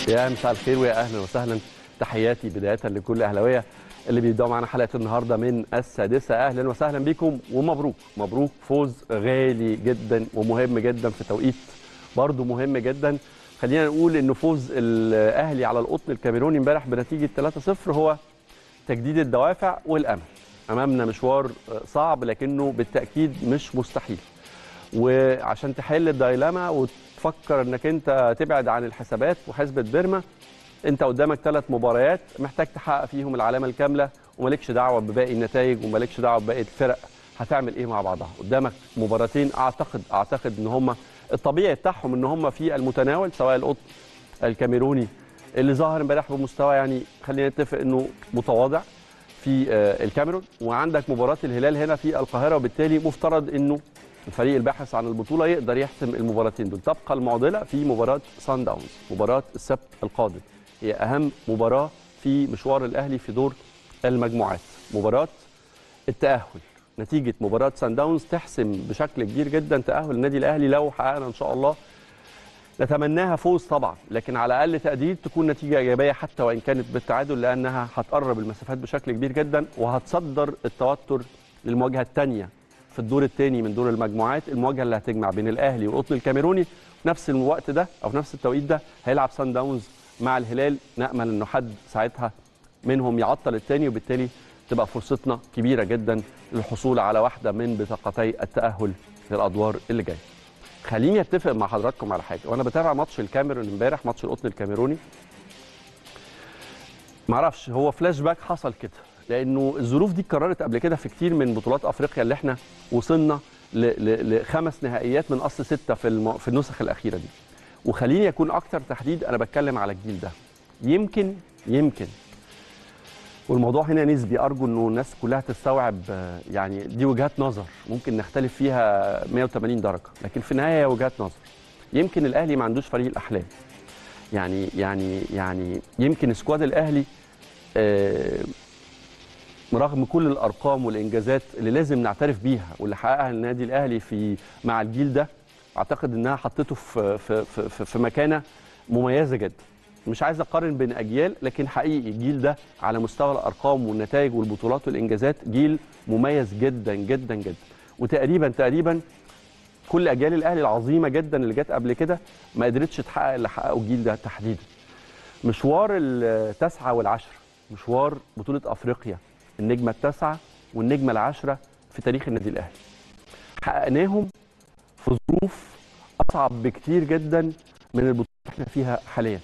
يا مساء الخير ويا اهلا وسهلا تحياتي بدايه لكل اهلاويه اللي بيبداوا معانا حلقه النهارده من السادسه اهلا وسهلا بكم ومبروك مبروك فوز غالي جدا ومهم جدا في توقيت برضه مهم جدا خلينا نقول ان فوز الاهلي على القطن الكاميروني امبارح بنتيجه 3-0 هو تجديد الدوافع والامل امامنا مشوار صعب لكنه بالتاكيد مش مستحيل وعشان تحل الدايلاما وتفكر انك انت تبعد عن الحسابات وحسبه بيرما انت قدامك ثلاث مباريات محتاج تحقق فيهم العلامه الكامله ومالكش دعوه بباقي النتائج ومالكش دعوه بباقي الفرق هتعمل ايه مع بعضها قدامك مباراتين اعتقد اعتقد ان هم الطبيعي بتاعهم ان هم في المتناول سواء القطن الكاميروني اللي ظهر امبارح بمستوى يعني خلينا نتفق انه متواضع في الكاميرون وعندك مباراه الهلال هنا في القاهره وبالتالي مفترض انه الفريق الباحث عن البطوله يقدر يحسم المباراتين دول تبقى المعضله في مباراه سان داونز مباراه السبت القادم هي اهم مباراه في مشوار الاهلي في دور المجموعات مباراه التاهل نتيجه مباراه سان داونز تحسم بشكل كبير جدا تاهل النادي الاهلي لو حققنا ان شاء الله نتمناها فوز طبعا لكن على اقل تقدير تكون نتيجه ايجابيه حتى وان كانت بالتعادل لانها هتقرب المسافات بشكل كبير جدا وهتصدر التوتر للمواجهه الثانيه في الدور الثاني من دور المجموعات المواجهه اللي هتجمع بين الاهلي والقطن الكاميروني في نفس الوقت ده او في نفس التوقيت ده هيلعب سان داونز مع الهلال نامل انه حد ساعتها منهم يعطل الثاني وبالتالي تبقى فرصتنا كبيره جدا للحصول على واحده من بطاقتي التاهل للادوار اللي جايه. خليني اتفق مع حضراتكم على حاجه وانا بتابع ماتش الكاميرون امبارح ماتش القطن الكاميروني معرفش هو فلاش باك حصل كده لانه الظروف دي اتكررت قبل كده في كتير من بطولات افريقيا اللي احنا وصلنا لخمس نهائيات من اصل سته في الم... في النسخ الاخيره دي وخليني اكون اكثر تحديد انا بتكلم على الجيل ده يمكن يمكن والموضوع هنا نسبي ارجو انه الناس كلها تستوعب يعني دي وجهات نظر ممكن نختلف فيها 180 درجه لكن في النهايه هي وجهات نظر يمكن الاهلي ما عندوش فريق الاحلام يعني يعني يعني يمكن سكواد الاهلي آه رغم كل الارقام والانجازات اللي لازم نعترف بيها واللي حققها النادي الاهلي في مع الجيل ده اعتقد انها حطته في في في, في مكانه مميزه جدا مش عايز اقارن بين اجيال لكن حقيقي الجيل ده على مستوى الارقام والنتائج والبطولات والانجازات جيل مميز جدا جدا جدا وتقريبا تقريبا كل اجيال الاهلي العظيمه جدا اللي جت قبل كده ما قدرتش تحقق اللي حققه الجيل ده تحديدا مشوار التاسعه والعشره مشوار بطوله افريقيا النجمه التاسعه والنجمه العاشره في تاريخ النادي الاهلي حققناهم في ظروف اصعب بكتير جدا من البطولات اللي احنا فيها حاليا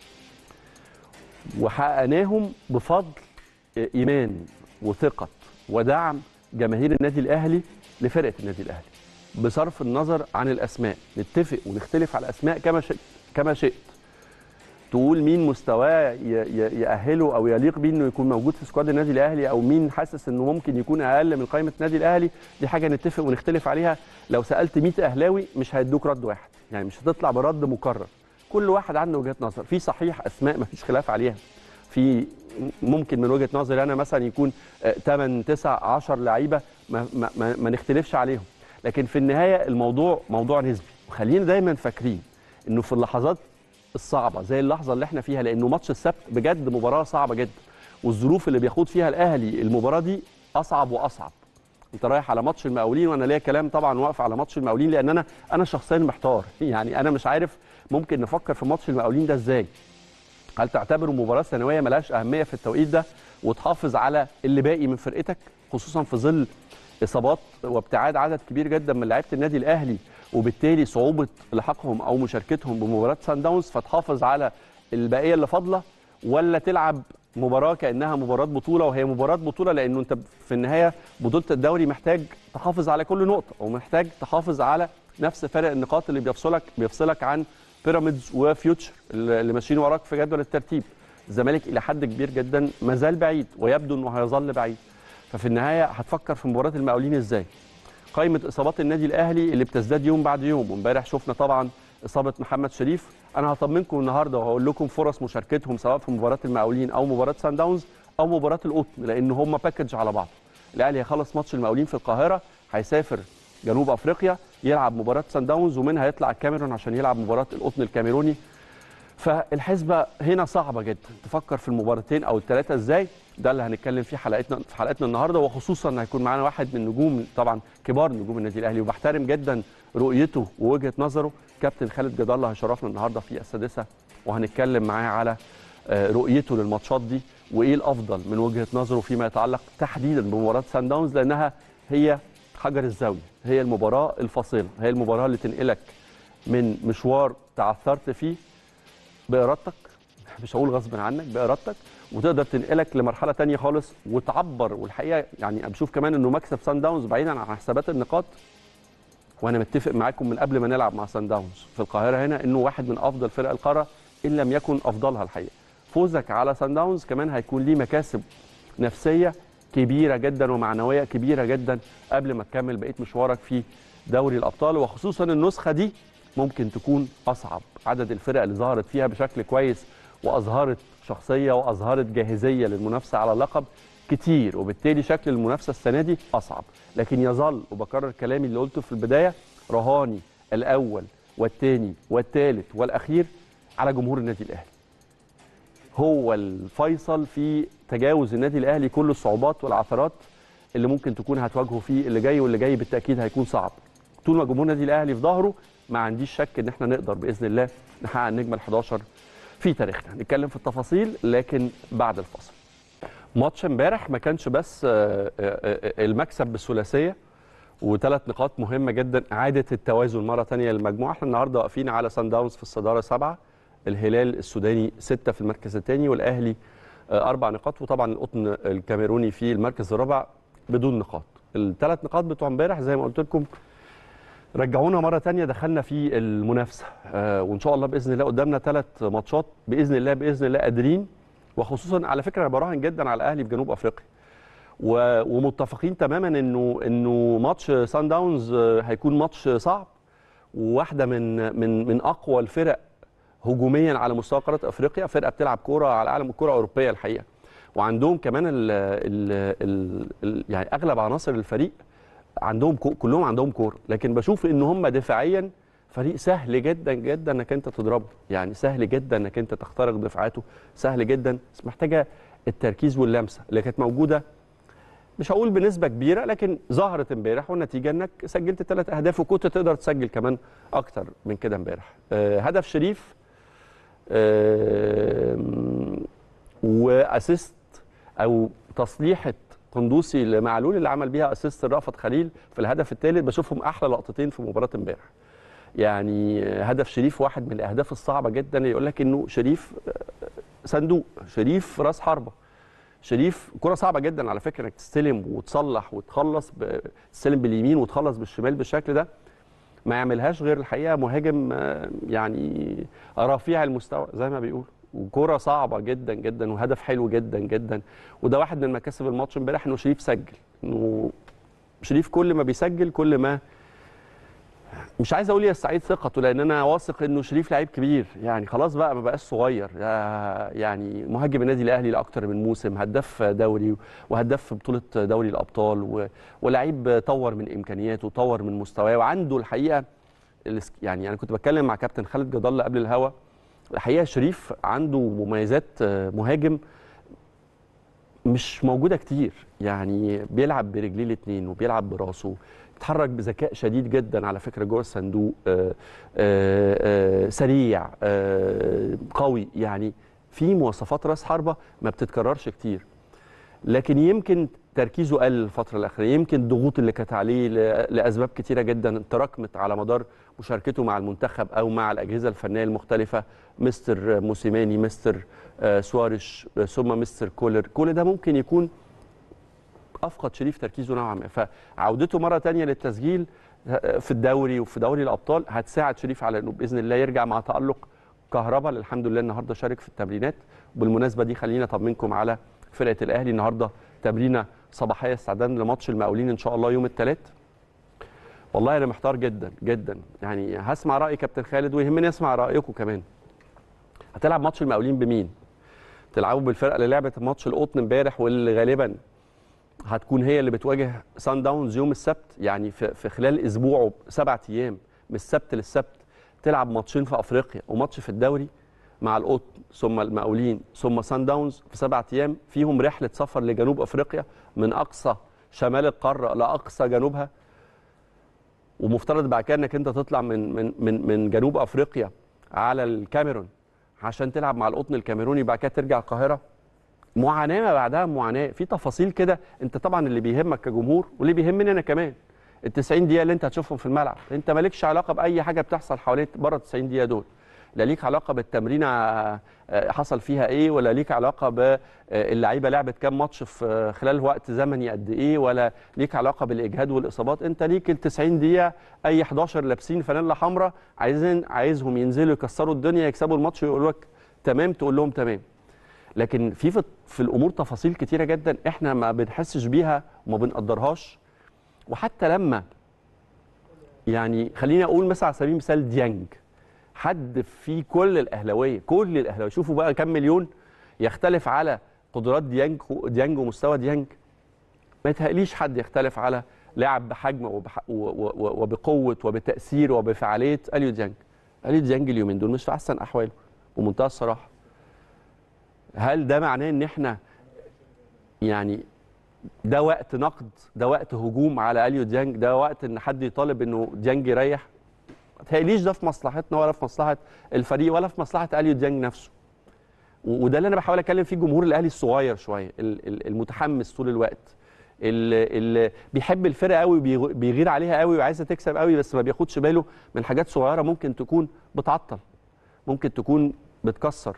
وحققناهم بفضل ايمان وثقه ودعم جماهير النادي الاهلي لفرقه النادي الاهلي بصرف النظر عن الاسماء نتفق ونختلف على الاسماء كما شئت كما شئت تقول مين مستواه يأهله او يليق بيه انه يكون موجود في سكواد النادي الاهلي او مين حاسس انه ممكن يكون اقل من قائمه النادي الاهلي دي حاجه نتفق ونختلف عليها لو سالت 100 اهلاوي مش هيدوك رد واحد يعني مش هتطلع برد مكرر كل واحد عنده وجهه نظر في صحيح اسماء ما فيش خلاف عليها في ممكن من وجهه نظري انا مثلا يكون 8 9 10 لعيبه ما, ما, ما, ما نختلفش عليهم لكن في النهايه الموضوع موضوع نسبي وخلينا دايما فاكرين انه في اللحظات الصعبه زي اللحظه اللي احنا فيها لانه ماتش السبت بجد مباراه صعبه جدا والظروف اللي بيخوض فيها الاهلي المباراه دي اصعب واصعب انت رايح على ماتش المقاولين وانا ليا كلام طبعا واقف على ماتش المقاولين لان انا انا شخصيا محتار يعني انا مش عارف ممكن نفكر في ماتش المقاولين ده ازاي هل تعتبره مباراه ثانويه ملهاش اهميه في التوقيت ده وتحافظ على اللي باقي من فرقتك خصوصا في ظل اصابات وابتعاد عدد كبير جدا من لعيبه النادي الاهلي وبالتالي صعوبه لحاقهم او مشاركتهم بمباراه سان داونز فتحافظ على البقيه اللي فاضله ولا تلعب مباراه كانها مباراه بطوله وهي مباراه بطوله لانه انت في النهايه بطوله الدوري محتاج تحافظ على كل نقطه ومحتاج تحافظ على نفس فرق النقاط اللي بيفصلك بيفصلك عن بيراميدز وفيوتشر اللي ماشيين وراك في جدول الترتيب الزمالك الى حد كبير جدا ما زال بعيد ويبدو انه هيظل بعيد ففي النهايه هتفكر في مباراه المقاولين ازاي قائمه اصابات النادي الاهلي اللي بتزداد يوم بعد يوم وامبارح شفنا طبعا اصابه محمد شريف انا هطمنكم النهارده وهقول لكم فرص مشاركتهم سواء في مباراه المقاولين او مباراه سان داونز او مباراه القطن لان هم باكج على بعض الاهلي هيخلص ماتش المقاولين في القاهره هيسافر جنوب افريقيا يلعب مباراه سان داونز ومنها يطلع الكاميرون عشان يلعب مباراه القطن الكاميروني فالحسبه هنا صعبه جدا تفكر في المباراتين او الثلاثه ازاي ده اللي هنتكلم فيه حلقتنا في حلقتنا النهارده وخصوصا ان هيكون معانا واحد من نجوم طبعا كبار نجوم النادي الاهلي وبحترم جدا رؤيته ووجهه نظره كابتن خالد جد الله هيشرفنا النهارده في السادسه وهنتكلم معاه على آه، رؤيته للماتشات دي وايه الافضل من وجهه نظره فيما يتعلق تحديدا بمباراه سان داونز لانها هي حجر الزاويه هي المباراه الفاصله هي المباراه اللي تنقلك من مشوار تعثرت فيه بارادتك مش هقول غصب عنك بارادتك وتقدر تنقلك لمرحله تانية خالص وتعبر والحقيقه يعني بشوف كمان انه مكسب سان داونز بعيدا عن حسابات النقاط وانا متفق معاكم من قبل ما نلعب مع سان داونز في القاهره هنا انه واحد من افضل فرق القاره ان لم يكن افضلها الحقيقه فوزك على سان داونز كمان هيكون ليه مكاسب نفسيه كبيره جدا ومعنويه كبيره جدا قبل ما تكمل بقيه مشوارك في دوري الابطال وخصوصا النسخه دي ممكن تكون اصعب عدد الفرق اللي ظهرت فيها بشكل كويس واظهرت شخصيه واظهرت جاهزيه للمنافسه على اللقب كتير وبالتالي شكل المنافسه السنه دي اصعب لكن يظل وبكرر كلامي اللي قلته في البدايه رهاني الاول والثاني والثالث والاخير على جمهور النادي الاهلي هو الفيصل في تجاوز النادي الاهلي كل الصعوبات والعثرات اللي ممكن تكون هتواجهه فيه اللي جاي واللي جاي بالتاكيد هيكون صعب طول ما جمهور النادي الاهلي في ظهره ما عنديش شك ان احنا نقدر باذن الله نحقق النجمه ال11 في تاريخنا نتكلم في التفاصيل لكن بعد الفاصل ماتش امبارح ما كانش بس آه، آه، آه، المكسب بالثلاثيه وثلاث نقاط مهمه جدا اعاده التوازن مره ثانيه للمجموعه احنا النهارده واقفين على سان داونز في الصداره سبعه الهلال السوداني سته في المركز الثاني والاهلي آه، اربع نقاط وطبعا القطن الكاميروني في المركز الرابع بدون نقاط الثلاث نقاط بتوع امبارح زي ما قلت لكم رجعونا مره تانية دخلنا في المنافسه آه وان شاء الله باذن الله قدامنا ثلاث ماتشات باذن الله باذن الله قادرين وخصوصا على فكره انا براهن جدا على الاهلي في جنوب افريقيا و- ومتفقين تماما انه انه ماتش سان داونز آه، هيكون ماتش صعب وواحده من من من اقوى الفرق هجوميا على مستوى قاره افريقيا فرقه بتلعب كوره على اعلى من الكره الاوروبيه الحقيقه وعندهم كمان ال ال ال ال يعني اغلب عناصر الفريق عندهم كو كلهم عندهم كوره لكن بشوف ان هم دفاعيا فريق سهل جدا جدا انك انت تضربه يعني سهل جدا انك انت تخترق دفاعاته سهل جدا بس محتاجه التركيز واللمسه اللي كانت موجوده مش هقول بنسبه كبيره لكن ظهرت امبارح والنتيجه انك سجلت ثلاث اهداف وكنت تقدر تسجل كمان اكتر من كده امبارح آه هدف شريف آم، واسيست او تصليحه قندوسي لمعلول اللي عمل بيها اسيست رأفت خليل في الهدف الثالث بشوفهم احلى لقطتين في مباراه امبارح يعني هدف شريف واحد من الاهداف الصعبه جدا اللي يقول لك انه شريف آه، صندوق شريف راس حربه شريف كرة صعبة جدا على فكرة انك تستلم وتصلح وتخلص ب- تستلم باليمين وتخلص بالشمال بالشكل ده ما يعملهاش غير الحقيقة مهاجم آه، يعني رفيع المستوى زي ما بيقولوا وكرة صعبة جدا جدا وهدف حلو جدا جدا وده واحد من مكاسب الماتش امبارح انه شريف سجل انه شريف كل ما بيسجل كل ما مش عايز اقول يستعيد ثقته لان انا واثق انه شريف لعيب كبير يعني خلاص بقى ما بقاش صغير آه، يعني مهاجم النادي الاهلي لاكثر من موسم هداف دوري وهداف في بطوله دوري الابطال و- ولاعيب طور من امكانياته طور من مستواه وعنده الحقيقه الس- يعني انا كنت بتكلم مع كابتن خالد جد الله قبل الهوا الحقيقه شريف عنده مميزات آه، مهاجم مش موجوده كتير يعني بيلعب برجليه الاثنين وبيلعب براسه بيتحرك بذكاء شديد جدا على فكره جوه الصندوق آه، آه، آه، سريع آه، قوي يعني في مواصفات راس حربه ما بتتكررش كتير لكن يمكن تركيزه قل الفتره الاخيره يمكن الضغوط اللي كانت عليه ل- لاسباب كتيره جدا تراكمت على مدار مشاركته مع المنتخب او مع الاجهزه الفنيه المختلفه مستر موسيماني مستر آه، سواريش آه، ثم مستر كولر كل ده ممكن يكون افقد شريف تركيزه نوعا ما فعودته مره تانية للتسجيل آه، في الدوري وفي دوري الابطال هتساعد شريف على انه باذن الله يرجع مع تالق كهربا اللي الحمد لله النهارده شارك في التمرينات بالمناسبه دي خلينا اطمنكم على فرقه الاهلي النهارده تمرينه صباحيه استعداد لماتش المقاولين ان شاء الله يوم الثلاث والله انا محتار جدا جدا يعني هسمع راي كابتن خالد ويهمني اسمع رايكم كمان هتلعب ماتش المقاولين بمين تلعبوا بالفرقه اللي لعبت ماتش القطن امبارح واللي غالبا هتكون هي اللي بتواجه سان داونز يوم السبت يعني في, في خلال اسبوع سبعة ايام من السبت للسبت تلعب ماتشين في افريقيا وماتش في الدوري مع القطن ثم المقاولين ثم سان داونز في سبعة ايام فيهم رحله سفر لجنوب افريقيا من اقصى شمال القاره لاقصى جنوبها ومفترض بعد كده انك انت تطلع من من من من جنوب افريقيا على الكاميرون عشان تلعب مع القطن الكاميروني بعد كده ترجع القاهره معاناه ما بعدها معاناه في تفاصيل كده انت طبعا اللي بيهمك كجمهور واللي بيهمني انا كمان ال 90 دقيقه اللي انت هتشوفهم في الملعب انت مالكش علاقه باي حاجه بتحصل حواليك بره ال 90 دقيقه دول لا ليك علاقه بالتمرينه آه، حصل فيها ايه ولا ليك علاقه باللعيبه لعبت كام ماتش في خلال وقت زمني قد ايه ولا ليك علاقه بالاجهاد والاصابات انت ليك ال 90 دقيقه اي 11 لابسين فانيلا حمراء عايزين عايزهم ينزلوا يكسروا الدنيا يكسبوا الماتش ويقولوا لك تمام تقول لهم تمام لكن في في- في الامور تفاصيل كتيره جدا احنا ما بنحسش بيها وما بنقدرهاش وحتى لما يعني خليني اقول مثلا على سبيل المثال ديانج حد في كل الاهلاويه كل الاهلاويه شوفوا بقى كم مليون يختلف على قدرات ديانج ديانج ومستوى ديانج ما يتهيأليش حد يختلف على لاعب بحجم وبح و- و- و- وبقوه وبتاثير وبفعاليه اليو ديانج اليو ديانج اليومين دول مش في احسن احواله بمنتهى الصراحه هل ده معناه ان احنا يعني ده وقت نقد ده وقت هجوم على اليو ديانج ده وقت ان حد يطالب انه ديانج يريح ما تهيأليش ده في مصلحتنا ولا في مصلحه الفريق ولا في مصلحه اليو ديانج نفسه و- وده اللي انا بحاول اتكلم فيه جمهور الاهلي الصغير شويه ال- ال- المتحمس طول الوقت اللي, اللي بيحب الفرقه قوي بيغير عليها قوي وعايزه تكسب قوي بس ما بياخدش باله من حاجات صغيره ممكن تكون بتعطل ممكن تكون بتكسر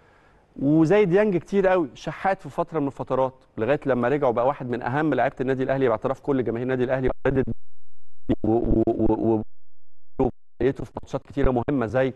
وزي ديانج كتير قوي شحات في فتره من الفترات لغايه لما رجع وبقى واحد من اهم لعيبه النادي الاهلي باعتراف كل جماهير النادي الاهلي وردد و- و- و- و- لقيته في ماتشات كتيره مهمه زي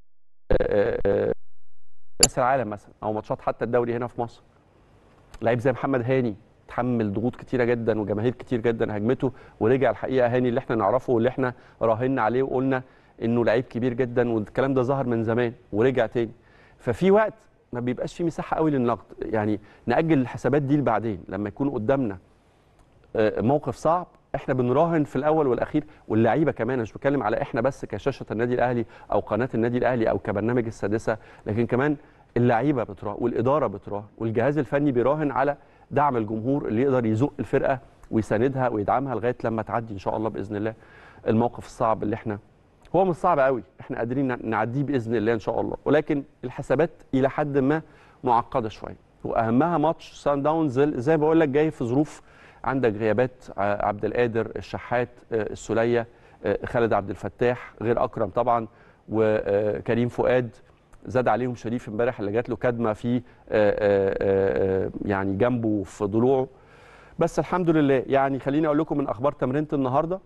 آه، آه، كاس العالم مثلا او ماتشات حتى الدوري هنا في مصر لعيب زي محمد هاني تحمل ضغوط كتيره جدا وجماهير كتير جدا هجمته ورجع الحقيقه هاني اللي احنا نعرفه واللي احنا راهنا عليه وقلنا انه لعيب كبير جدا والكلام ده ظهر من زمان ورجع تاني ففي وقت ما بيبقاش في مساحه قوي للنقد يعني ناجل الحسابات دي لبعدين لما يكون قدامنا آه، موقف صعب احنا بنراهن في الاول والاخير واللعيبه كمان أنا مش بتكلم على احنا بس كشاشه النادي الاهلي او قناه النادي الاهلي او كبرنامج السادسه لكن كمان اللعيبه بتراهن والاداره بتراهن والجهاز الفني بيراهن على دعم الجمهور اللي يقدر يزق الفرقه ويساندها ويدعمها لغايه لما تعدي ان شاء الله باذن الله الموقف الصعب اللي احنا هو مش صعب قوي احنا قادرين نعديه باذن الله ان شاء الله ولكن الحسابات الى حد ما معقده شويه واهمها ماتش سان داونز زي ما بقول لك جاي في ظروف عندك غيابات ع- عبد القادر الشحات آه، السوليه آه، خالد عبد الفتاح غير اكرم طبعا وكريم فؤاد زاد عليهم شريف امبارح اللي جات له كدمه في آه، آه، آه، يعني جنبه في ضلوعه بس الحمد لله يعني خليني اقول لكم من اخبار تمرينه النهارده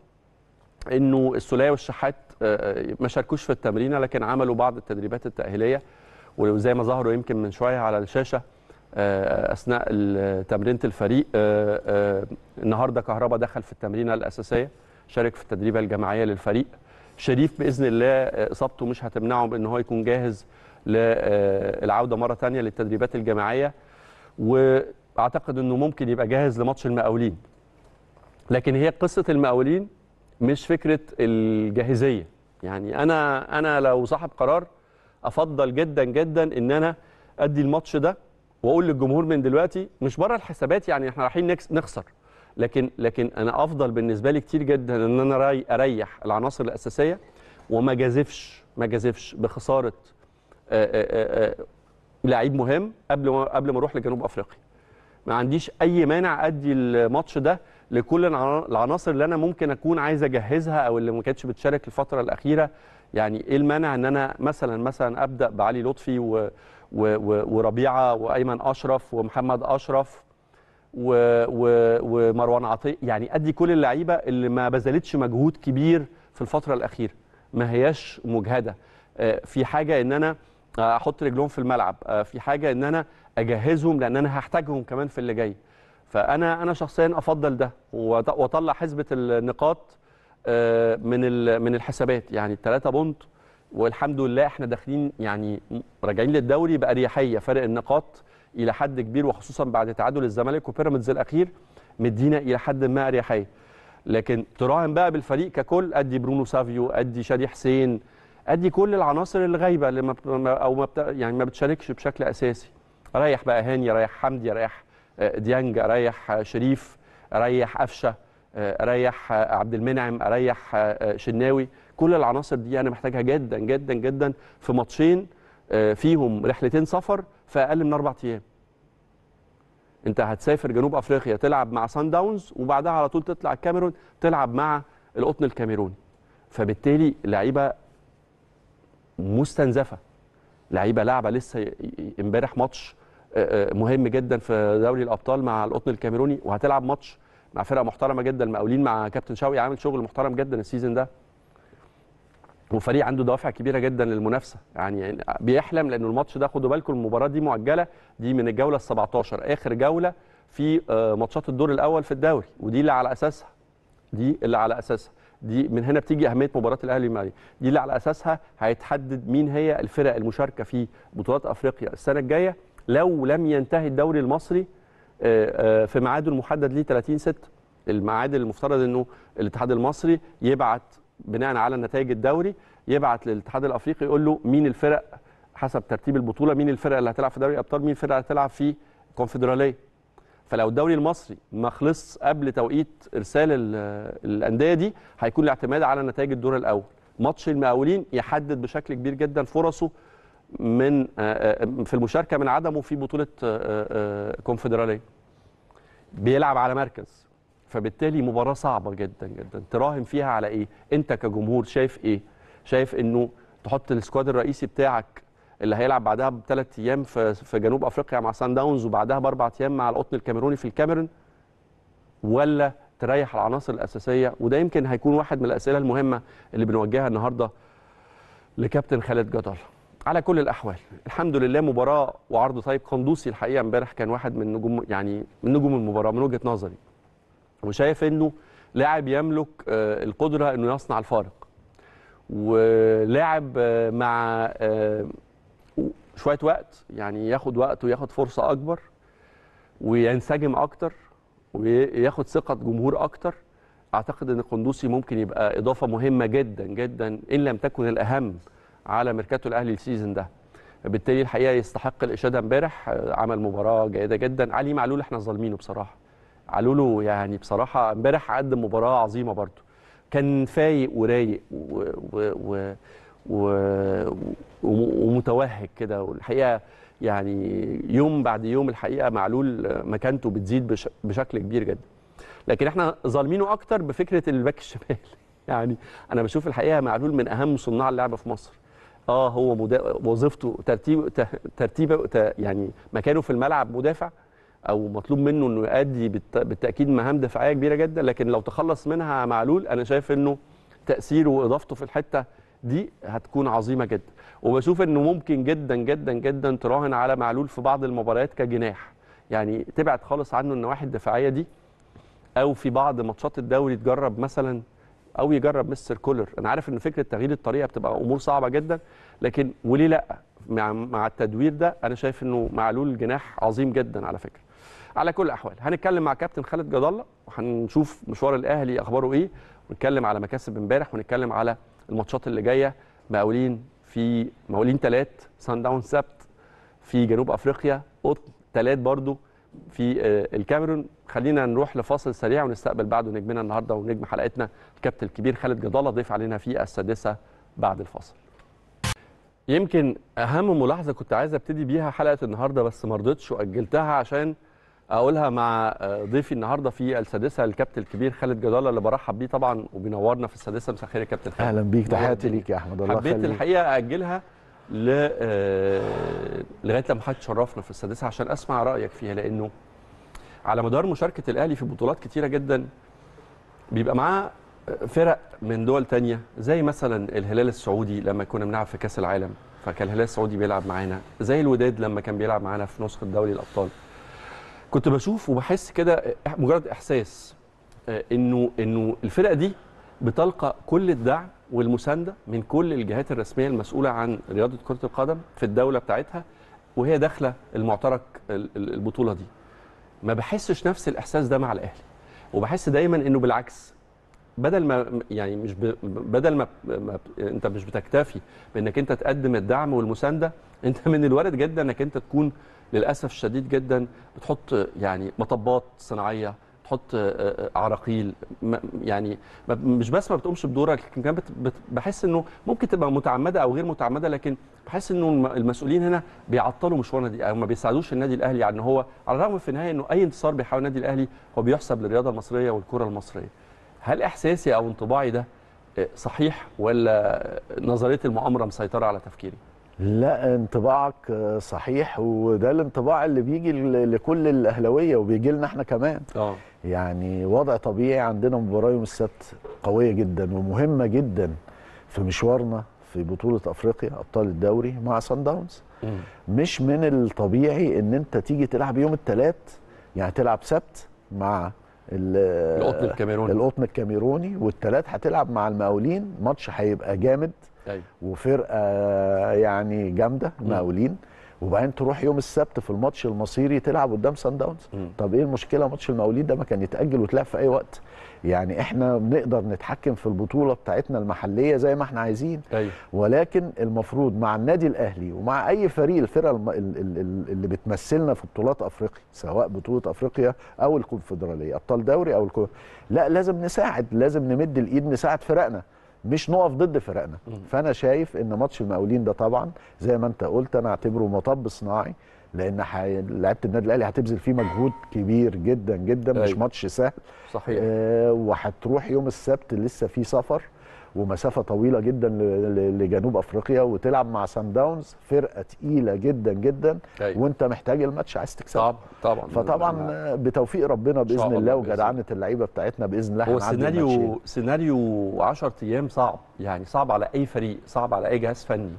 انه السوليه والشحات آه، ما شاركوش في التمرينه لكن عملوا بعض التدريبات التاهيليه وزي ما ظهروا يمكن من شويه على الشاشه آه، اثناء ال- تمرينه الفريق آه، آه، النهارده كهربا دخل في التمرينه الاساسيه شارك في التدريبه الجماعيه للفريق شريف باذن الله آه، اصابته مش هتمنعه بان هو يكون جاهز للعوده مره ثانيه للتدريبات الجماعيه واعتقد انه ممكن يبقى جاهز لماتش المقاولين لكن هي قصه المقاولين مش فكره الجاهزيه يعني انا انا لو صاحب قرار افضل جدا جدا ان انا ادي الماتش ده واقول للجمهور من دلوقتي مش بره الحسابات يعني احنا رايحين نكس- نخسر لكن لكن انا افضل بالنسبه لي كتير جدا ان انا راي اريح العناصر الاساسيه وما جازفش ما جازفش بخساره آه، آه، آه، لعيب مهم قبل ما قبل ما اروح لجنوب افريقيا ما عنديش اي مانع ادي الماتش ده لكل العنا- العناصر اللي انا ممكن اكون عايز اجهزها او اللي ما كانتش بتشارك الفتره الاخيره يعني ايه المانع ان انا مثلا مثلا ابدا بعلي لطفي و و و وربيعه وايمن اشرف ومحمد اشرف و و ومروان عطيه يعني ادي كل اللعيبه اللي ما بذلتش مجهود كبير في الفتره الاخيره ما هياش مجهده آه، في حاجه ان انا احط رجلهم في الملعب آه، في حاجه ان انا اجهزهم لان انا هحتاجهم كمان في اللي جاي فانا انا شخصيا افضل ده وأط- واطلع حسبه النقاط آه، من ال- من الحسابات يعني الثلاثه بونت والحمد لله احنا داخلين يعني راجعين للدوري باريحيه فرق النقاط الى حد كبير وخصوصا بعد تعادل الزمالك وبيراميدز الاخير مدينا الى حد ما اريحيه لكن تراهن بقى بالفريق ككل ادي برونو سافيو ادي شادي حسين ادي كل العناصر اللي غايبه اللي ما بت- ما- او ما بت... يعني ما بتشاركش بشكل اساسي اريح بقى هاني اريح حمدي اريح آه، ديانج اريح آه، شريف اريح قفشه آه، اريح آه، عبد المنعم اريح آه، آه، شناوي كل العناصر دي انا محتاجها جدا جدا جدا في ماتشين آه، فيهم رحلتين سفر في اقل من اربع ايام انت هتسافر جنوب افريقيا تلعب مع سان داونز وبعدها على طول تطلع الكاميرون تلعب مع القطن الكاميروني فبالتالي لعيبه مستنزفه لعيبه لعبه لسه ي- ي- امبارح ماتش آه، آه، مهم جدا في دوري الابطال مع القطن الكاميروني وهتلعب ماتش مع فرقه محترمه جدا المقاولين مع كابتن شوقي عامل شغل محترم جدا السيزون ده وفريق عنده دوافع كبيره جدا للمنافسه يعني بيحلم لانه الماتش ده خدوا بالكم المباراه دي مؤجله دي من الجوله ال 17 اخر جوله في آه، ماتشات الدور الاول في الدوري ودي اللي على اساسها دي اللي على اساسها دي من هنا بتيجي اهميه مباراه الاهلي مع دي دي اللي على اساسها هيتحدد مين هي الفرق المشاركه في بطولات افريقيا السنه الجايه لو لم ينتهي الدوري المصري آه، آه، في ميعاده المحدد ليه 30 6 الميعاد المفترض انه الاتحاد المصري يبعت بناء على نتائج الدوري يبعت للاتحاد الافريقي يقول له مين الفرق حسب ترتيب البطوله مين الفرق اللي هتلعب في دوري الابطال مين الفرق اللي هتلعب في الكونفدراليه فلو الدوري المصري ما خلص قبل توقيت ارسال ال- الانديه دي هيكون الاعتماد على نتائج الدور الاول ماتش المقاولين يحدد بشكل كبير جدا فرصه من آه، آه، في المشاركه من عدمه في بطوله آه، آه، كونفدراليه بيلعب على مركز فبالتالي مباراه صعبه جدا جدا تراهن فيها على ايه انت كجمهور شايف ايه شايف انه تحط السكواد الرئيسي بتاعك اللي هيلعب بعدها بثلاث ايام في في جنوب افريقيا مع سان داونز وبعدها باربع ايام مع القطن الكاميروني في الكاميرون ولا تريح العناصر الاساسيه وده يمكن هيكون واحد من الاسئله المهمه اللي بنوجهها النهارده لكابتن خالد جدل على كل الاحوال الحمد لله مباراه وعرض طيب قندوسي الحقيقه امبارح كان واحد من نجوم يعني من نجوم المباراه من وجهه نظري وشايف انه لاعب يملك آه، القدره انه يصنع الفارق ولاعب آه، مع آه، شويه وقت يعني ياخد وقت وياخد فرصه اكبر وينسجم اكتر وياخد ثقه جمهور اكتر اعتقد ان قندوسي ممكن يبقى اضافه مهمه جدا جدا ان لم تكن الاهم على ميركاتو الاهلي السيزون ده بالتالي الحقيقه يستحق الاشاده امبارح آه، عمل مباراه جيده جدا علي معلول احنا ظالمينه بصراحه علوله يعني بصراحه امبارح قدم مباراه عظيمه برضه كان فايق ورايق و... و... و... و... و... ومتوهج كده والحقيقه يعني يوم بعد يوم الحقيقه معلول مكانته بتزيد بش... بشكل كبير جدا لكن احنا ظالمينه اكتر بفكره الباك الشمال يعني انا بشوف الحقيقه معلول من اهم صناع اللعبه في مصر اه هو مدا... وظيفته ترتيب ت- ترتيبه ت... يعني مكانه في الملعب مدافع او مطلوب منه انه يؤدي بالت... بالتاكيد مهام دفاعيه كبيره جدا لكن لو تخلص منها معلول انا شايف انه تاثيره واضافته في الحته دي هتكون عظيمه جدا وبشوف انه ممكن جدا جدا جدا تراهن على معلول في بعض المباريات كجناح يعني تبعد خالص عنه النواحي الدفاعيه دي او في بعض ماتشات الدوري تجرب مثلا او يجرب مستر كولر انا عارف ان فكره تغيير الطريقه بتبقى امور صعبه جدا لكن وليه لا مع مع التدوير ده انا شايف انه معلول جناح عظيم جدا على فكره على كل الاحوال هنتكلم مع كابتن خالد جد الله وهنشوف مشوار الاهلي اخباره ايه ونتكلم على مكاسب امبارح ونتكلم على الماتشات اللي جايه مقاولين في مقاولين ثلاث سان داون سبت في جنوب افريقيا قطن ثلاث برضو في آه، الكاميرون خلينا نروح لفاصل سريع ونستقبل بعده نجمنا النهارده ونجم حلقتنا الكابتن الكبير خالد جد الله ضيف علينا في السادسه بعد الفاصل يمكن اهم ملاحظه كنت عايز ابتدي بيها حلقه النهارده بس ما رضيتش واجلتها عشان اقولها مع آه، ضيفي النهارده في السادسه الكابتن الكبير خالد جد الله اللي برحب بيه طبعا وبينورنا في السادسه مساء الخير يا كابتن خالد اهلا بيك نور تحياتي الدنيا. ليك يا احمد الله حبيت يخليك الحقيقه اجلها ل آه، لغايه لما حضرتك تشرفنا في السادسه عشان اسمع رايك فيها لانه على مدار مشاركه الاهلي في بطولات كتيره جدا بيبقى معاه فرق من دول تانية زي مثلا الهلال السعودي لما كنا بنلعب في كاس العالم فكان الهلال السعودي بيلعب معانا زي الوداد لما كان بيلعب معانا في نسخه دوري الابطال كنت بشوف وبحس كده مجرد احساس آه، انه انه الفرقه دي بتلقى كل الدعم والمسانده من كل الجهات الرسميه المسؤوله عن رياضه كره القدم في الدوله بتاعتها وهي داخله المعترك ال- ال- البطوله دي ما بحسش نفس الاحساس ده مع الاهلي وبحس دايما انه بالعكس بدل ما يعني مش ب... بدل ما... ما انت مش بتكتفي بانك انت تقدم الدعم والمسانده انت من الوارد جدا انك انت تكون للاسف الشديد جدا بتحط يعني مطبات صناعيه تحط آه، آه، عراقيل ما- يعني ما- مش بس ما بتقومش بدورك لكن كمان بت- بت- بحس انه ممكن تبقى متعمده او غير متعمده لكن بحس انه الم- المسؤولين هنا بيعطلوا مشوار النادي او ما بيساعدوش النادي الاهلي على ان هو على الرغم في النهايه انه اي انتصار بيحاول النادي الاهلي هو بيحسب للرياضه المصريه والكره المصريه. هل احساسي او انطباعي ده آه، صحيح ولا نظريه المؤامره مسيطره على تفكيري؟ لا انطباعك آه، صحيح وده الانطباع اللي بيجي ل- لكل الاهلاويه وبيجي لنا احنا كمان اه يعني وضع طبيعي عندنا مباراه يوم السبت قويه جدا ومهمه جدا في مشوارنا في بطوله افريقيا ابطال الدوري مع سان داونز مش من الطبيعي ان انت تيجي تلعب يوم الثلاث يعني تلعب سبت مع ال- القطن الكاميروني القطن الكاميروني والثلاث هتلعب مع المقاولين ماتش هيبقى جامد ايوه وفرقه يعني جامده المقاولين وبعدين تروح يوم السبت في الماتش المصيري تلعب قدام سان داونز مم. طب ايه المشكله ماتش المقاولين ده ما كان يتاجل ويتلعب في اي وقت يعني احنا بنقدر نتحكم في البطوله بتاعتنا المحليه زي ما احنا عايزين ايوه ولكن المفروض مع النادي الاهلي ومع اي فريق الفرقه الم- ال- ال- ال- اللي بتمثلنا في بطولات افريقيا سواء بطوله افريقيا او الكونفدراليه ابطال دوري او الكو... لا لازم نساعد لازم نمد الايد نساعد فرقنا مش نقف ضد فرقنا فانا شايف ان ماتش المقاولين ده طبعا زي ما انت قلت انا اعتبره مطب صناعي لان حي... لعيبه النادي الاهلي هتبذل فيه مجهود كبير جدا جدا مش أيوة. ماتش سهل صحيح آه، وهتروح يوم السبت لسه في سفر ومسافه طويله جدا ل- ل- لجنوب افريقيا وتلعب مع سان داونز فرقه تقيله جدا جدا أيوة. وانت محتاج الماتش عايز تكسبه طبعا طبعا فطبعا آه، بتوفيق ربنا باذن الله الله بإذن وجدعنه اللعيبه بتاعتنا باذن الله هو هنعدي الماتشين. سيناريو سيناريو 10 ايام صعب يعني صعب على اي فريق صعب على اي جهاز فني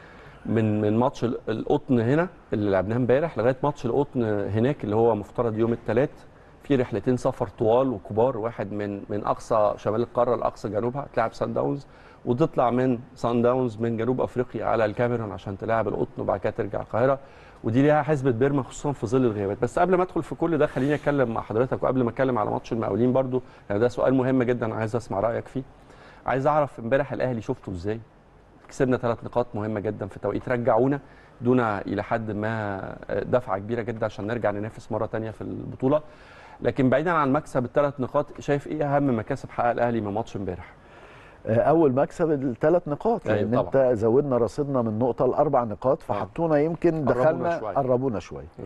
من من ماتش ال- القطن هنا اللي لعبناه امبارح لغايه ماتش القطن هناك اللي هو مفترض يوم الثلاث في رحلتين سفر طوال وكبار واحد من من اقصى شمال القاره لاقصى جنوبها تلعب سان داونز وتطلع من سان داونز من جنوب افريقيا على الكاميرون عشان تلاعب القطن وبعد كده ترجع القاهره ودي ليها حسبه بيرما خصوصا في ظل الغيابات بس قبل ما ادخل في كل ده خليني اتكلم مع حضرتك وقبل ما اتكلم على ماتش المقاولين برضو يعني ده سؤال مهم جدا عايز اسمع رايك فيه عايز اعرف امبارح الاهلي شفته ازاي كسبنا ثلاث نقاط مهمه جدا في توقيت رجعونا دون الى حد ما دفعه كبيره جدا عشان نرجع ننافس مره تانية في البطوله لكن بعيدا عن مكسب الثلاث نقاط شايف ايه اهم مكاسب حقق الاهلي من ماتش امبارح آه، اول مكسب الثلاث نقاط أيوة لان طبعاً. انت زودنا رصيدنا من نقطه لاربع نقاط فحطونا يمكن قربونا دخلنا شوية. قربونا شويه مم.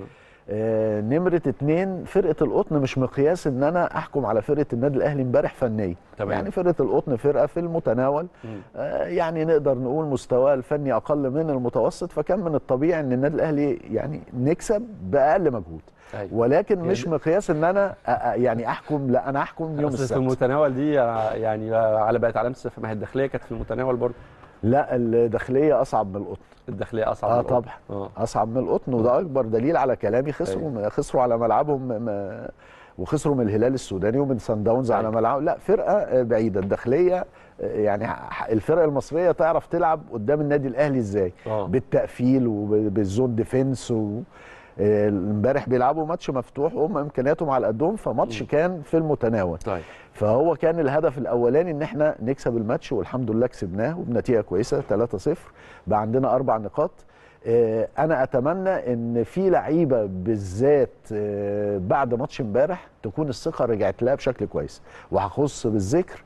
آه، نمرة اتنين فرقة القطن مش مقياس ان انا احكم على فرقة النادي الاهلي امبارح فنيا تمام. يعني فرقة القطن فرقة في المتناول مم. آه، يعني نقدر نقول مستواه الفني اقل من المتوسط فكان من الطبيعي ان النادي الاهلي يعني نكسب باقل مجهود أيوة. ولكن يعني- مش مقياس ان انا أ- أ- يعني احكم لا انا احكم يوم أصل في السبت المتناول دي يعني على بقت علامه استفهام ما هي الداخليه كانت في المتناول برضه لا الداخليه اصعب من القطن الداخليه اصعب اه من القطن. طبعا اه اصعب من القطن وده اكبر دليل على كلامي خسروا خسروا على ملعبهم م- م- وخسروا من الهلال السوداني ومن سان داونز على أيوة. ملعبهم لا فرقه آه، بعيده الداخليه آه، يعني ح- الفرقه المصريه تعرف تلعب قدام النادي الاهلي ازاي اه بالتقفيل وبالزون ديفنس و آه، امبارح بيلعبوا ماتش مفتوح وهم امكانياتهم على قدهم فماتش مم. كان في المتناول طيب فهو كان الهدف الاولاني ان احنا نكسب الماتش والحمد لله كسبناه وبنتيجه كويسه 3-0 بقى عندنا اربع نقاط آه، انا اتمنى ان في لعيبه بالذات آه، بعد ماتش امبارح تكون الثقه رجعت لها بشكل كويس وهخص بالذكر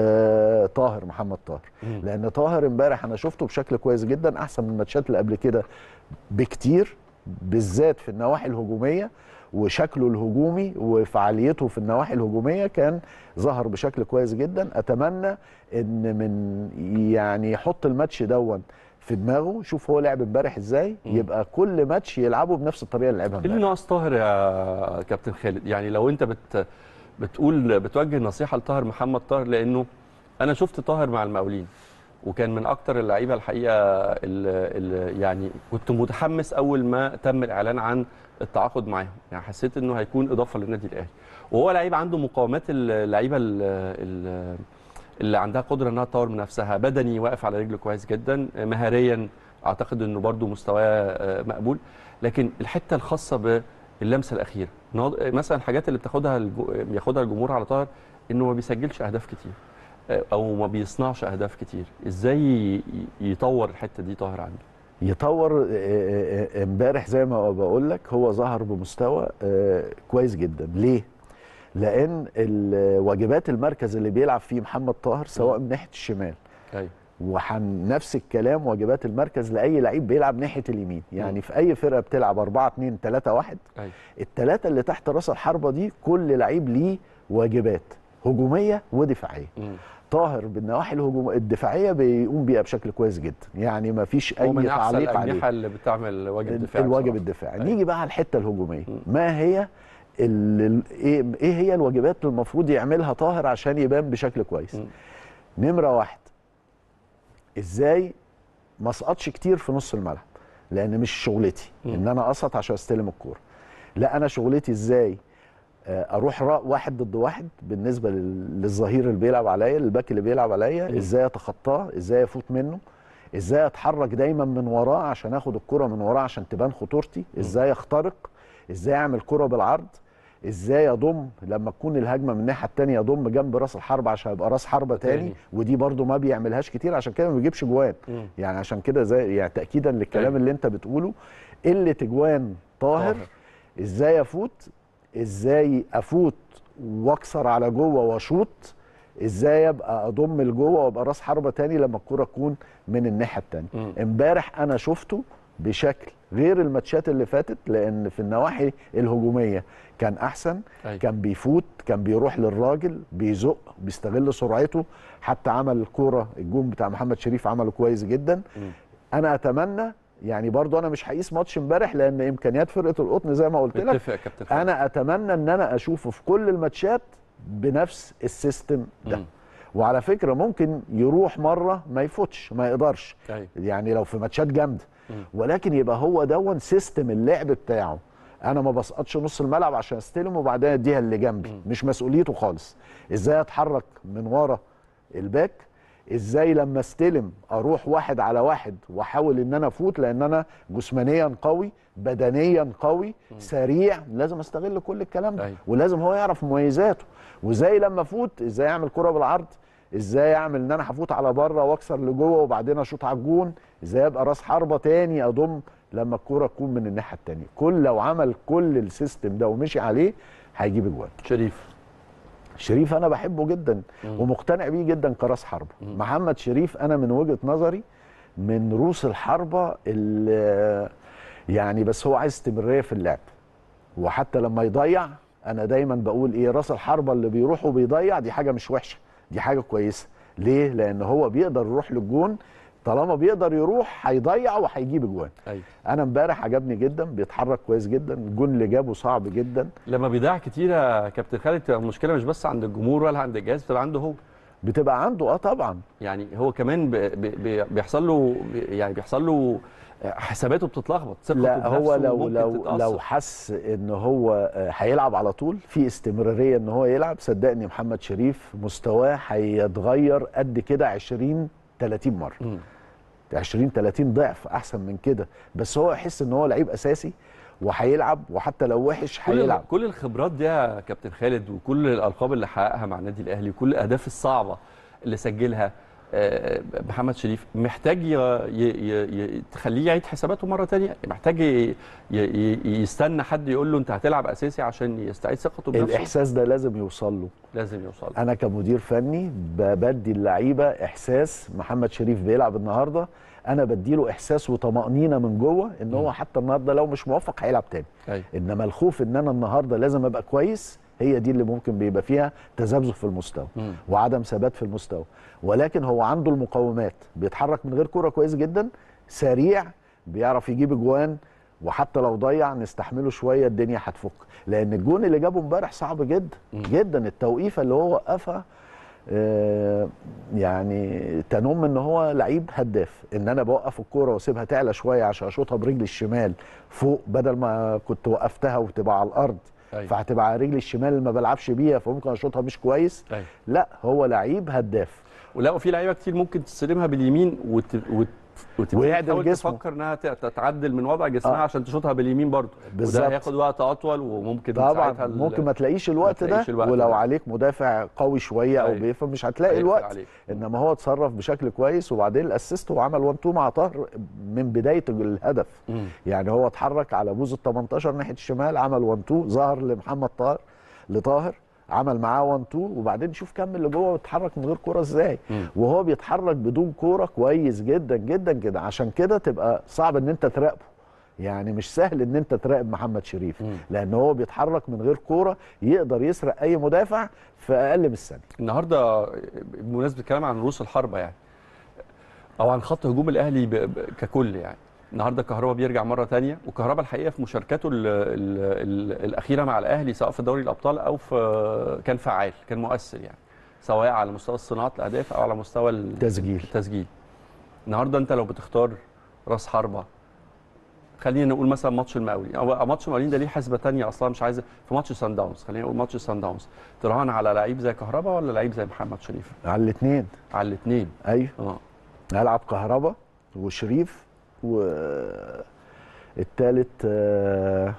آه، طاهر محمد طاهر مم. لان طاهر امبارح انا شفته بشكل كويس جدا احسن من الماتشات اللي قبل كده بكتير بالذات في النواحي الهجوميه وشكله الهجومي وفعاليته في النواحي الهجوميه كان ظهر بشكل كويس جدا اتمنى ان من يعني يحط الماتش دون في دماغه شوف هو لعب امبارح ازاي مم. يبقى كل ماتش يلعبه بنفس الطريقه اللي لعبها ايه اللي امبارح ناقص طاهر يا كابتن خالد يعني لو انت بت بتقول بتوجه نصيحه لطاهر محمد طاهر لانه انا شفت طاهر مع المقاولين وكان من اكتر اللعيبه الحقيقه اللي يعني كنت متحمس اول ما تم الاعلان عن التعاقد معاهم يعني حسيت انه هيكون اضافه للنادي الاهلي وهو لعيب عنده مقاومات اللعيبه ال- ال- اللي عندها قدره انها تطور من نفسها بدني واقف على رجله كويس جدا مهاريا اعتقد انه برده مستواه آه، مقبول لكن الحته الخاصه باللمسه الاخيره ناض- مثلا الحاجات اللي بتاخدها الجو- بياخدها الجمهور على طاهر انه ما بيسجلش اهداف كتير آه، او ما بيصنعش اهداف كتير ازاي ي- يطور الحته دي طاهر عنده يطور آه، آه، آه، امبارح زي ما بقول لك هو ظهر بمستوى آه، كويس جدا ليه لان ال- واجبات المركز اللي بيلعب فيه محمد طاهر سواء من ناحيه الشمال ايوه وحن نفس الكلام واجبات المركز لاي لعيب بيلعب ناحيه اليمين يعني في اي فرقه بتلعب 4 2 3 1 ايوه الثلاثه اللي تحت راس الحربه دي كل لعيب ليه واجبات هجوميه ودفاعيه مم. طاهر بالنواحي الهجوم الدفاعيه بيقوم بيها بشكل كويس جدا يعني ما فيش هو اي من احسن تعليق عليه الاجنحه اللي بتعمل واجب دفاعي الواجب بصراحة. الدفاعي أيوة. نيجي بقى على الحته الهجوميه مم. ما هي ال- ال- ايه ايه هي الواجبات اللي المفروض يعملها طاهر عشان يبان بشكل كويس مم. نمره واحد ازاي ما اسقطش كتير في نص الملعب لان مش شغلتي مم. ان انا اسقط عشان استلم الكوره لا انا شغلتي ازاي آه، اروح را- واحد ضد واحد بالنسبه لل- للظهير اللي بيلعب عليا الباك اللي بيلعب عليا مم. ازاي اتخطاه ازاي افوت منه ازاي اتحرك دايما من وراه عشان اخد الكره من وراه عشان تبان خطورتي ازاي اخترق ازاي اعمل كره بالعرض ازاي اضم لما تكون الهجمه من الناحيه الثانيه اضم جنب راس الحربه عشان يبقى راس حربه تاني تاني. ودي برضو ما بيعملهاش كتير عشان كده ما بيجيبش جوان مم. يعني عشان كده زي يعني تاكيدا للكلام أيوة. اللي انت بتقوله قله اجوان طاهر طاهر. ازاي افوت ازاي افوت واكسر على جوه واشوط ازاي ابقى اضم لجوه وابقى راس حربه تاني لما الكوره تكون من الناحيه التانيه مم. امبارح انا شفته بشكل غير الماتشات اللي فاتت لان في النواحي الهجوميه كان احسن أيوة. كان بيفوت كان بيروح للراجل بيزق بيستغل سرعته حتى عمل الكوره الجون بتاع محمد شريف عمله كويس جدا مم. انا اتمنى يعني برضو انا مش هقيس ماتش امبارح لان امكانيات فرقه القطن زي ما قلت لك متفق يا كابتن خالد. انا اتمنى ان انا اشوفه في كل الماتشات بنفس السيستم ده مم. وعلى فكره ممكن يروح مره ما يفوتش ما يقدرش ايوه يعني لو في ماتشات جامده مم. ولكن يبقى هو دون سيستم اللعب بتاعه انا ما بسقطش نص الملعب عشان استلم وبعدين اديها اللي جنبي مم. مش مسؤوليته خالص ازاي اتحرك من ورا الباك ازاي لما استلم اروح واحد على واحد واحاول ان انا افوت لان انا جسمانيا قوي بدنيا قوي سريع لازم استغل كل الكلام ده أيوة. ولازم هو يعرف مميزاته وازاي لما افوت ازاي اعمل كرة بالعرض ازاي اعمل ان انا هفوت على بره واكسر لجوه وبعدين اشوط على الجون ازاي ابقى راس حربه تاني اضم لما الكوره تكون من الناحيه التانيه كل لو عمل كل السيستم ده ومشي عليه هيجيب اجوان شريف شريف انا بحبه جدا مم. ومقتنع بيه جدا كراس حربه محمد شريف انا من وجهه نظري من روس الحربه اللي يعني بس هو عايز استمراريه في اللعب وحتى لما يضيع انا دايما بقول ايه راس الحربه اللي بيروح وبيضيع دي حاجه مش وحشه دي حاجه كويسه ليه لان هو بيقدر يروح للجون طالما بيقدر يروح هيضيع وهيجيب اجوان ايوه انا امبارح عجبني جدا بيتحرك كويس جدا الجون اللي جابه صعب جدا لما بيضيع كتير يا كابتن خالد تبقى المشكله مش بس عند الجمهور ولا عند الجهاز بتبقى عنده هو بتبقى عنده اه طبعا يعني هو كمان بي بي بيحصل له بي- يعني بيحصل له حساباته بتتلخبط ثقته لا هو بنفسه لو ممكن لو تتأثر. لو حس ان هو آه، هيلعب على طول في استمراريه ان هو يلعب صدقني محمد شريف مستواه هيتغير قد كده 20 30 مره مم. 20 30 ضعف احسن من كده بس هو يحس ان هو لعيب اساسي وهيلعب وحتى لو وحش كل هيلعب كل الخبرات دي يا كابتن خالد وكل الالقاب اللي حققها مع النادي الاهلي وكل الاهداف الصعبه اللي سجلها آه، محمد شريف محتاج ي... ي... ي... تخليه يعيد حساباته مره تانية محتاج ي... ي... يستنى حد يقول له انت هتلعب اساسي عشان يستعيد ثقته بنفسه الاحساس ده لازم يوصل له لازم يوصل انا كمدير فني بدي اللعيبه احساس محمد شريف بيلعب النهارده انا بديله احساس وطمانينه من جوه ان هو حتى النهارده لو مش موفق هيلعب تاني أيوة. انما الخوف ان انا النهارده لازم ابقى كويس هي دي اللي ممكن بيبقى فيها تذبذب في المستوى مم. وعدم ثبات في المستوى ولكن هو عنده المقومات بيتحرك من غير كرة كويس جدا سريع بيعرف يجيب اجوان وحتى لو ضيع نستحمله شويه الدنيا هتفك لان الجون اللي جابه امبارح صعب جدا جدا التوقيفه اللي هو وقفها آه، يعني تنم ان هو لعيب هداف ان انا بوقف الكوره واسيبها تعلى شويه عشان اشوطها برجلي الشمال فوق بدل ما كنت وقفتها وتبقى على الارض أيوة. فهتبقى على رجلي الشمال اللي ما بلعبش بيها فممكن اشوطها مش كويس أيوة. لا هو لعيب هداف ولقوا في لعيبه كتير ممكن تستلمها باليمين وت... وتبتدي ويعدل تحاول جسمه. تفكر انها ت- تتعدل من وضع جسمها آه. عشان تشوطها باليمين برضه بالظبط. وده هياخد وقت اطول وممكن طبعا ساعتها ال- ممكن ما تلاقيش الوقت تلاقيش ده الوقت ولو ده. عليك مدافع قوي شويه او أيوة. بيفهم مش هتلاقي هيقفل الوقت عليك. انما هو اتصرف بشكل كويس وبعدين الاسيست هو عمل 1 2 مع طاهر من بدايه الهدف مم. يعني هو اتحرك على بوز ال 18 ناحيه الشمال عمل 1 2 ظهر لمحمد طاهر لطاهر عمل معاه 1 2 وبعدين شوف كمل لجوه واتحرك من غير كوره ازاي مم. وهو بيتحرك بدون كوره كويس جدا جدا كده عشان كده تبقى صعب ان انت تراقبه يعني مش سهل ان انت تراقب محمد شريف مم. لان هو بيتحرك من غير كوره يقدر يسرق اي مدافع في اقل من الثانيه النهارده بمناسبه الكلام عن رؤوس الحربه يعني او عن خط هجوم الاهلي ب... ب... ككل يعني النهارده كهربا بيرجع مره تانية وكهربا الحقيقه في مشاركاته ال... ال... ال... الاخيره مع الاهلي سواء في دوري الابطال او في كان فعال كان مؤثر يعني سواء على مستوى صناعه الاهداف او على مستوى ال- التسجيل. التسجيل النهارده انت لو بتختار راس حربه خلينا نقول مثلا ماتش المقاولين او ماتش المقاولين ده ليه حسبه تانية اصلا مش عايز في ماتش سان داونز خلينا نقول ماتش سان داونز تراهن على لعيب زي كهربا ولا لعيب زي محمد شريف على الاثنين على الاثنين ايوه اه هلعب كهربا وشريف و التالت آه،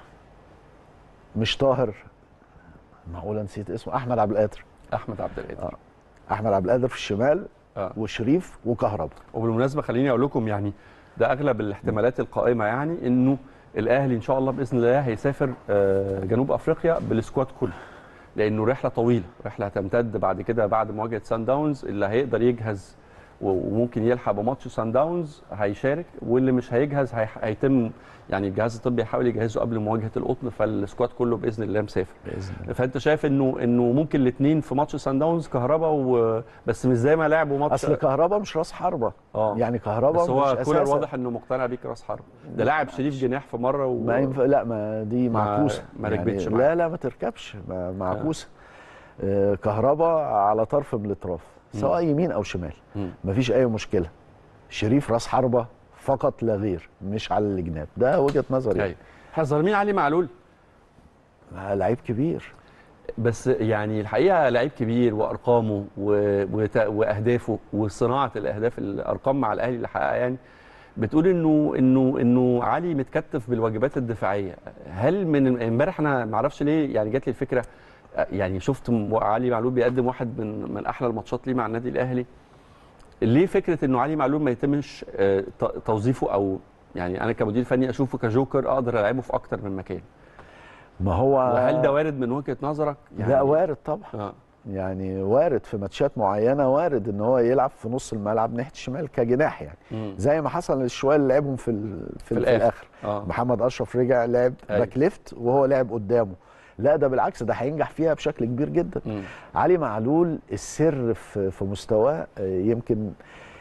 مش طاهر معقوله نسيت اسمه احمد عبد القادر احمد عبد القادر آه. احمد عبد القادر في الشمال آه. وشريف وكهربا وبالمناسبه خليني اقول لكم يعني ده اغلب الاحتمالات القائمه يعني انه الاهلي ان شاء الله باذن الله هيسافر آه، جنوب افريقيا بالسكواد كله لانه رحله طويله رحله هتمتد بعد كده بعد مواجهه سان داونز اللي هيقدر يجهز و- وممكن يلحق بماتش سان داونز هيشارك واللي مش هيجهز هي- هيتم يعني الجهاز الطبي يحاول يجهزه قبل مواجهه القطن فالسكواد كله باذن الله مسافر باذن الله فانت شايف انه انه ممكن الاثنين في ماتش سان داونز كهربا و... بس مش زي ما لعبوا ماتش اصل كهربا مش راس حربه اه يعني كهربا بس هو مش كولر أساساً. واضح انه مقتنع بيك راس حرب ده لاعب شريف جناح في مره و... ما ينفع لا ما دي ما- معكوسه ما ركبتش يعني معاه. لا لا ما تركبش ما- معكوسه آه. كهربا على طرف من الاطراف سواء يمين او شمال مم. مفيش اي مشكله شريف راس حربه فقط لا غير مش على الجناب ده وجهه نظري ايوه احنا ظالمين علي معلول آه، لعيب كبير بس يعني الحقيقه لعيب كبير وارقامه و... وت... واهدافه وصناعه الاهداف الارقام مع الاهلي اللي حققها يعني بتقول انه انه انه علي متكتف بالواجبات الدفاعيه هل من امبارح انا ما اعرفش ليه يعني جات لي الفكره آه، يعني شفت م- علي معلول بيقدم واحد من من احلى الماتشات ليه مع النادي الاهلي ليه فكره انه علي معلول ما يتمش آه، ت- توظيفه او يعني انا كمدير فني اشوفه كجوكر اقدر العبه في اكتر من مكان ما هو وهل ده وارد من وجهه نظرك لا وارد طبعا اه يعني وارد في ماتشات معينه وارد ان هو يلعب في نص الملعب ناحيه الشمال كجناح يعني مم. زي ما حصل الشويه اللي لعبهم في ال... في, في, الآخر. الاخر اه محمد اشرف رجع لعب أيوة. باك ليفت وهو لعب قدامه لا ده بالعكس ده هينجح فيها بشكل كبير جدا مم. علي معلول السر في في مستواه آه، يمكن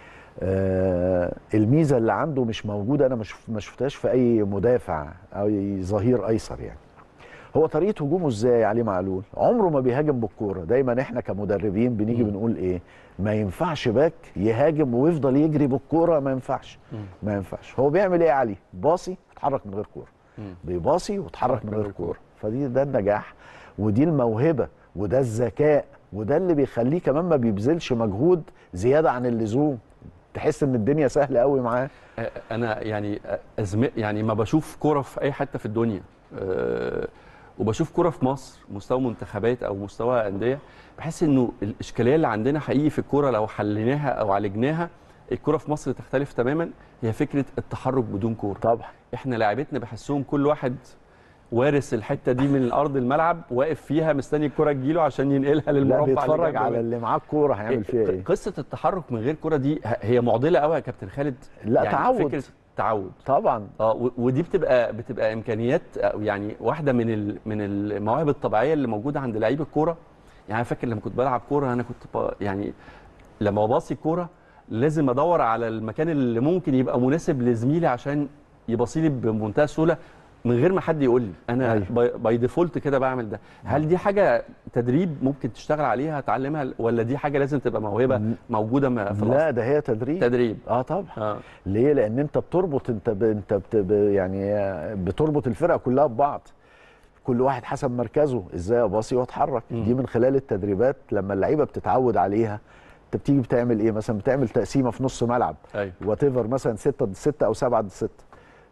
آه، الميزه اللي عنده مش موجوده انا ما شف- ما شفتهاش في اي مدافع او أي ظهير ايسر يعني هو طريقه هجومه ازاي علي معلول عمره ما بيهاجم بالكوره دايما احنا كمدربين بنيجي مم. بنقول ايه ما ينفعش باك يهاجم ويفضل يجري بالكوره ما ينفعش مم. ما ينفعش هو بيعمل ايه علي باصي اتحرك من غير كوره مم. بيباصي وتحرك من غير كوره فدي ده النجاح ودي الموهبه وده الذكاء وده اللي بيخليه كمان ما بيبذلش مجهود زياده عن اللزوم تحس ان الدنيا سهله قوي معاه آه، انا يعني آه، أزم... يعني ما بشوف كوره في اي حته في الدنيا أه وبشوف كوره في مصر مستوى منتخبات او مستوى انديه بحس انه الاشكاليه اللي عندنا حقيقي في الكوره لو حليناها او عالجناها الكوره في مصر تختلف تماما هي فكره التحرك بدون كوره طبعا احنا لاعبتنا بحسهم كل واحد وارث الحته دي من ارض الملعب واقف فيها مستني الكوره تجيله عشان ينقلها لا للمربع اللي بيتفرج جنبه. على اللي معاه الكوره هيعمل فيها ايه قصه التحرك من غير كوره دي ه- هي معضله قوي يا كابتن خالد لا، يعني تعود. فكره تعود طبعا اه و- ودي بتبقى بتبقى امكانيات أو يعني واحده من ال- من المواهب الطبيعيه اللي موجوده عند لعيب الكوره يعني أنا فاكر لما كنت بلعب كوره انا كنت ب- يعني لما بباصي الكوره لازم ادور على المكان اللي ممكن يبقى مناسب لزميلي عشان يباصي لي بمنتهى السهوله من غير ما حد يقول لي انا أيوة. باي- باي ديفولت كده بعمل ده هل دي حاجه تدريب ممكن تشتغل عليها تعلمها ولا دي حاجه لازم تبقى موهبه م- موجوده ما- في لا الاصل ده هي تدريب تدريب اه طبعا اه ليه لان انت بتربط انت ب... انت بت... ب... يعني بتربط الفرقه كلها ببعض كل واحد حسب مركزه ازاي اباصي واتحرك مم. دي من خلال التدريبات لما اللعيبه بتتعود عليها انت بتيجي بتعمل ايه مثلا بتعمل تقسيمه في نص ملعب ايوه وات ايفر مثلا 6 ضد 6 او 7 ضد 6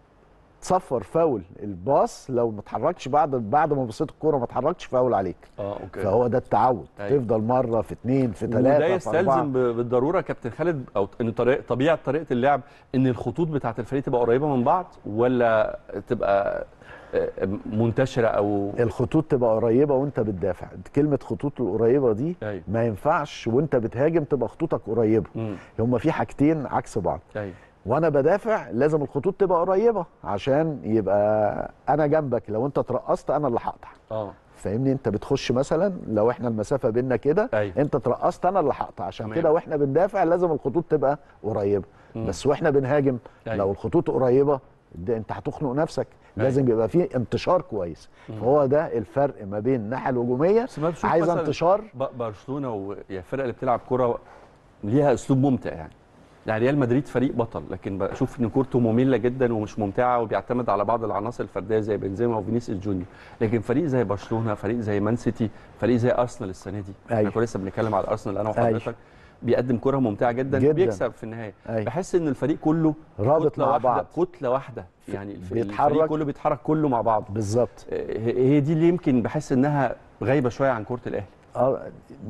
تصفر فاول الباص لو ما اتحركش بعد بعد ما بصيت الكوره ما اتحركش فاول عليك اه اوكي فهو ده التعود أيوة. تفضل مره في اثنين في وده ثلاثه في يستلزم اربعه ب- بالضروره كابتن خالد او ان طريقه طبيعه طريقه اللعب ان الخطوط بتاعه الفريق تبقى قريبه من بعض ولا تبقى آه، منتشره او الخطوط تبقى قريبه وانت بتدافع كلمه خطوط القريبه دي ايوه ما ينفعش وانت بتهاجم تبقى خطوطك قريبه امم هما في حاجتين عكس بعض ايوه وانا بدافع لازم الخطوط تبقى قريبه عشان يبقى انا جنبك لو انت اترقصت انا اللي هقطع اه فاهمني انت بتخش مثلا لو احنا المسافه بيننا كده ايوه انت اترقصت انا اللي هقطع عشان تمام. كده واحنا بندافع لازم الخطوط تبقى قريبه مم. بس واحنا بنهاجم أيوة. لو الخطوط قريبه ده انت هتخنق نفسك لازم يبقى فيه انتشار كويس فهو ده الفرق ما بين الناحيه الهجوميه بس ما بشوف عايزه مثلاً انتشار ب- برشلونه والفرق اللي بتلعب كره ليها اسلوب ممتع يعني يعني ريال مدريد فريق بطل لكن بشوف ان كورته ممله جدا ومش ممتعه وبيعتمد على بعض العناصر الفرديه زي بنزيما وفينيسيوس جونيور لكن فريق زي برشلونه فريق زي مان سيتي فريق زي ارسنال السنه دي احنا أيوة. كنا لسه بنتكلم على ارسنال انا أيوة. وحضرتك بيقدم كره ممتعه جدا, جداً. وبيكسب في النهايه أيوة. بحس ان الفريق كله رابط كتلة مع واحدة بعض. كتله واحده يعني الف- بيتحرك. الفريق كله بيتحرك كله مع بعض بالظبط آه، هي دي اللي يمكن بحس انها غايبه شويه عن كره الاهلي اه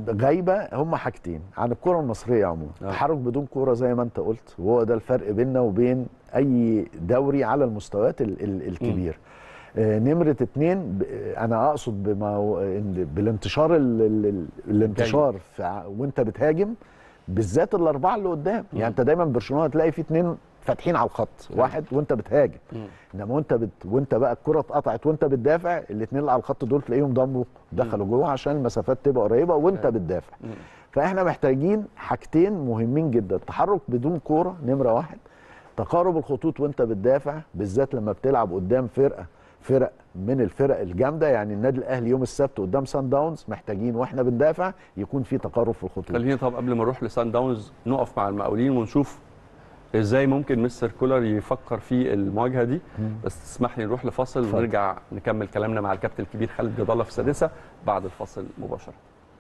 غايبه هم حاجتين عن الكره المصريه عموما آه. تحرك بدون كوره زي ما انت قلت وهو ده الفرق بيننا وبين اي دوري على المستويات ال ال الكبير آه نمره اتنين ب- آه، انا اقصد بما هو- إن بالانتشار ال ال ال الانتشار في ع- وانت بتهاجم بالذات الاربعه اللي قدام مم. يعني انت دايما برشلونه هتلاقي في اتنين فاتحين على الخط أيوة. واحد وانت بتهاجم انما وانت بت... وانت بقى الكره اتقطعت وانت بتدافع الاثنين اللي على الخط دول تلاقيهم ضموا دخلوا جوه عشان المسافات تبقى قريبه وانت أيوة. بتدافع مم. فاحنا محتاجين حاجتين مهمين جدا تحرك بدون كوره نمره واحد تقارب الخطوط وانت بتدافع بالذات لما بتلعب قدام فرقه فرق من الفرق الجامده يعني النادي الاهلي يوم السبت قدام سان داونز محتاجين واحنا بندافع يكون في تقارب في الخطوط خلينا طب قبل ما نروح لسان داونز نقف مع المقاولين ونشوف ازاي ممكن مستر كولر يفكر في المواجهه دي بس تسمح لي نروح لفاصل اتفضل. ونرجع نكمل كلامنا مع الكابتن الكبير خالد جد الله في السادسه بعد الفاصل مباشره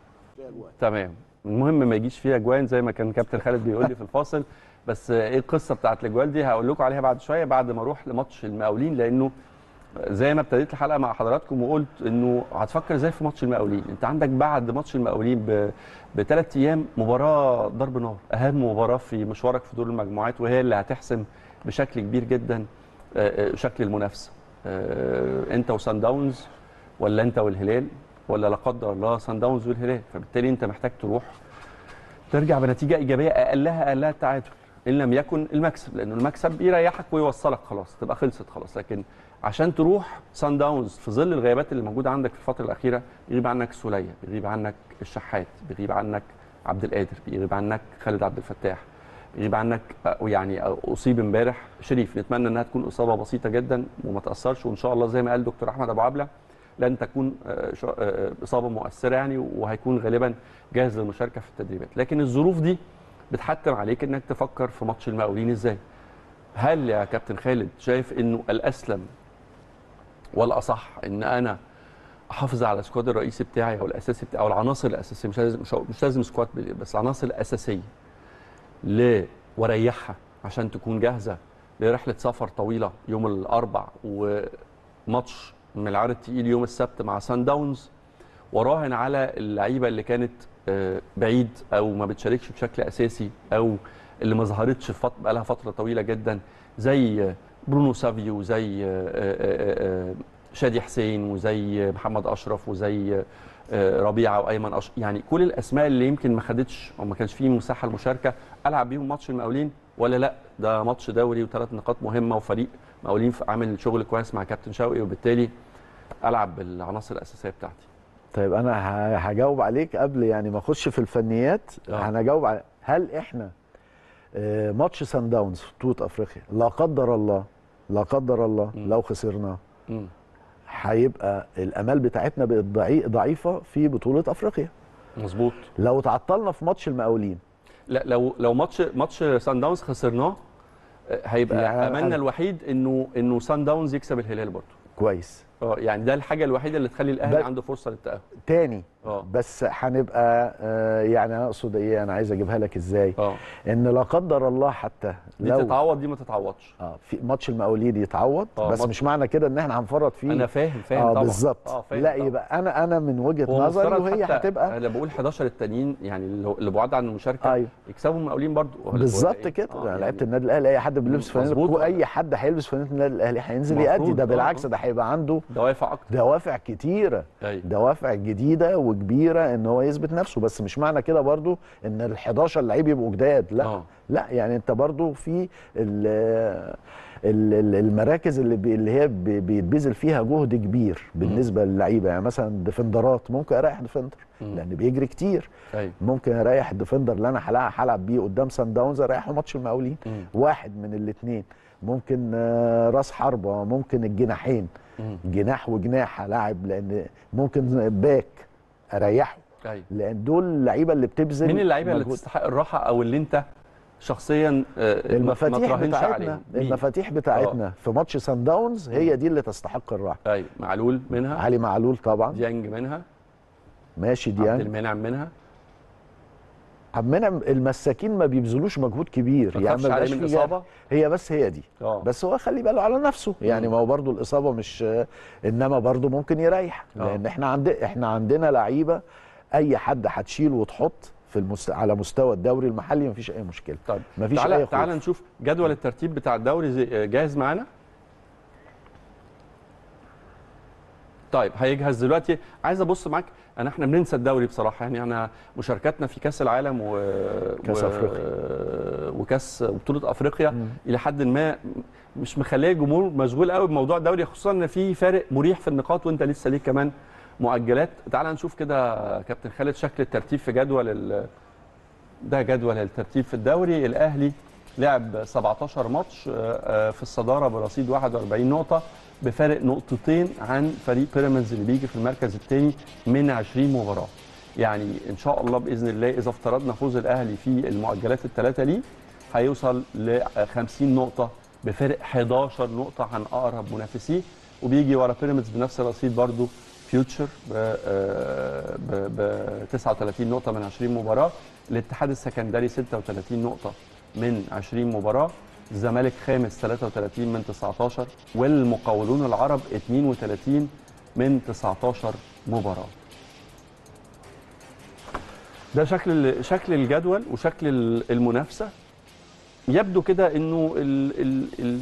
تمام المهم ما يجيش فيها اجوان زي ما كان كابتن خالد بيقول لي في الفاصل بس ايه القصه بتاعت الاجوال دي هقول لكم عليها بعد شويه بعد ما اروح لماتش المقاولين لانه زي ما ابتديت الحلقه مع حضراتكم وقلت انه هتفكر ازاي في ماتش المقاولين انت عندك بعد ماتش المقاولين ب... بثلاث ايام مباراه ضرب نار اهم مباراه في مشوارك في دور المجموعات وهي اللي هتحسم بشكل كبير جدا آه، آه، شكل المنافسه آه، انت وسان داونز ولا انت والهلال ولا لا قدر الله سان داونز والهلال فبالتالي انت محتاج تروح ترجع بنتيجه ايجابيه اقلها اقلها التعادل ان لم يكن المكسب لانه المكسب يريحك ويوصلك خلاص تبقى خلصت خلاص لكن عشان تروح سان داونز في ظل الغيابات اللي موجوده عندك في الفتره الاخيره بيغيب عنك سوليه بيغيب عنك الشحات بيغيب عنك عبد القادر بيغيب عنك خالد عبد الفتاح بيغيب عنك آه، يعني آه، اصيب امبارح شريف نتمنى انها تكون اصابه بسيطه جدا وما تاثرش وان شاء الله زي ما قال دكتور احمد ابو عبله لن تكون آه، شا- آه، اصابه مؤثره يعني وهيكون غالبا جاهز للمشاركه في التدريبات لكن الظروف دي بتحتم عليك انك تفكر في ماتش المقاولين ازاي هل يا كابتن خالد شايف انه الاسلم والاصح ان انا احافظ على السكواد الرئيسي بتاعي او الاساسي بتاعي او العناصر الاساسيه مش لازم مش, مش لازم سكواد بس العناصر الاساسيه ل واريحها عشان تكون جاهزه لرحله سفر طويله يوم الاربع وماتش من العيار التقيل يوم السبت مع سان داونز وراهن على اللعيبه اللي كانت آه، بعيد او ما بتشاركش بشكل اساسي او اللي ما ظهرتش في فط... بقالها فتره طويله جدا زي آه، برونو سافيو وزي آه، آه، آه، شادي حسين وزي محمد اشرف وزي آه، ربيعه وايمن اشرف يعني كل الاسماء اللي يمكن ما خدتش او ما كانش فيه مساحه المشاركه العب بيهم ماتش المقاولين ولا لا ده ماتش دوري وثلاث نقاط مهمه وفريق مقاولين في- عامل شغل كويس مع كابتن شوقي وبالتالي العب بالعناصر الاساسيه بتاعتي طيب انا ه- هجاوب عليك قبل يعني ما اخش في الفنيات آه. انا هجاوب على هل احنا آه، ماتش سان داونز في بطوله افريقيا لا قدر الله لا قدر الله مم. لو خسرناه مم. هيبقى الامال بتاعتنا بقت ضعي- ضعيفه في بطوله افريقيا مظبوط لو تعطلنا في ماتش المقاولين لا لو لو ماتش ماتش سان داونز خسرناه آه، هيبقى يعني املنا أنا- الوحيد انه انه سان داونز يكسب الهلال برضه كويس اه يعني ده الحاجه الوحيده اللي تخلي الاهلي بل- عنده فرصه للتاهل تاني اه بس هنبقى آه، يعني انا اقصد ايه انا عايز اجيبها لك ازاي اه ان لا قدر الله حتى دي لو تتعوض دي ما تتعوضش اه في ماتش المقاولين يتعوض آه، بس ماتش- مش معنى كده ان احنا هنفرط فيه انا فاهم فاهم اه طبعا بالظبط اه فاهم لا طبعا. يبقى انا انا من وجهه هو نظري مفترض وهي حتى هتبقى انا بقول 11 التانيين يعني اللي اللي بعاد عن المشاركه ايوه يكسبوا المقاولين برضو ولا- ولا بالظبط إيه؟ كده آه، يعني يعني لعيبه النادي الاهلي اي حد بيلبس فانيله مظبوط الكو- ولا؟ اي حد هيلبس فانيله النادي الاهلي هينزل مفروض، يأدي ده آه، بالعكس آه. ده هيبقى عنده دوافع اكتر دوافع كتيره ايوه دوافع جديده وكبيره ان هو يثبت نفسه بس مش معنى كده برضو ان ال 11 لعيب يبقوا جداد لا آه. لا يعني انت برضو في ال- ال- ال- المراكز اللي بي اللي هي بي- بيتبذل فيها جهد كبير بالنسبه للعيبه يعني مثلا ديفندرات ممكن اريح ديفندر مم. لان بيجري كتير ايوه ممكن اريح الديفندر اللي انا هلعب هلعب بيه قدام سان داونز اريحه ماتش المقاولين مم. واحد من الاثنين ممكن آه، راس حربه ممكن الجناحين مم. جناح وجناح هلاعب لان ممكن باك اريحه ايوه لان دول اللعيبه اللي بتبذل مين اللعيبه اللي مجهود. تستحق الراحه او اللي انت شخصيا آه، ما- ما المفاتيح تراهنش بتاعتنا عليهم مين؟ المفاتيح بتاعتنا في ماتش سان داونز هي دي اللي تستحق الراحه ايوه معلول منها علي معلول طبعا ديانج منها ماشي عبد ديانج المنعم منها عبد المنعم المساكين ما بيبذلوش مجهود كبير ما يعني تخافش ما عليه بيبقاش من في جرح. اصابه هي بس هي دي اه بس هو خلي باله على نفسه يعني مم. ما هو برضو الاصابه مش انما برضو ممكن يريح آه. لان احنا عند احنا عندنا لعيبه اي حد هتشيل وتحط في المست... على مستوى الدوري المحلي مفيش اي مشكله طيب مفيش تعالى اي خوف تعالى نشوف جدول الترتيب بتاع الدوري زي- جاهز معانا طيب هيجهز دلوقتي عايز ابص معاك انا احنا بننسى الدوري بصراحه يعني احنا مشاركاتنا في كاس العالم و كأس و... أفريقيا. وكاس بطوله افريقيا مم. الى حد ما مش مخليه الجمهور مشغول قوي بموضوع الدوري خصوصا ان في فارق مريح في النقاط وانت لسه ليك كمان مؤجلات تعال نشوف كده كابتن خالد شكل الترتيب في جدول ال... ده جدول الترتيب في الدوري الاهلي لعب 17 ماتش آه، آه، في الصداره برصيد 41 نقطه بفارق نقطتين عن فريق بيراميدز اللي بيجي في المركز الثاني من 20 مباراه يعني ان شاء الله باذن الله اذا افترضنا فوز الاهلي في المؤجلات الثلاثه ليه هيوصل ل 50 نقطه بفارق 11 نقطه عن اقرب منافسيه وبيجي ورا بيراميدز بنفس الرصيد برضو فيوتشر ب آه، ب- ب 39 نقطه من 20 مباراه الاتحاد السكندري 36 نقطه من 20 مباراه الزمالك خامس 33 من 19 والمقاولون العرب 32 من 19 مباراه ده شكل شكل الجدول وشكل ال- المنافسه يبدو كده انه ال ال ال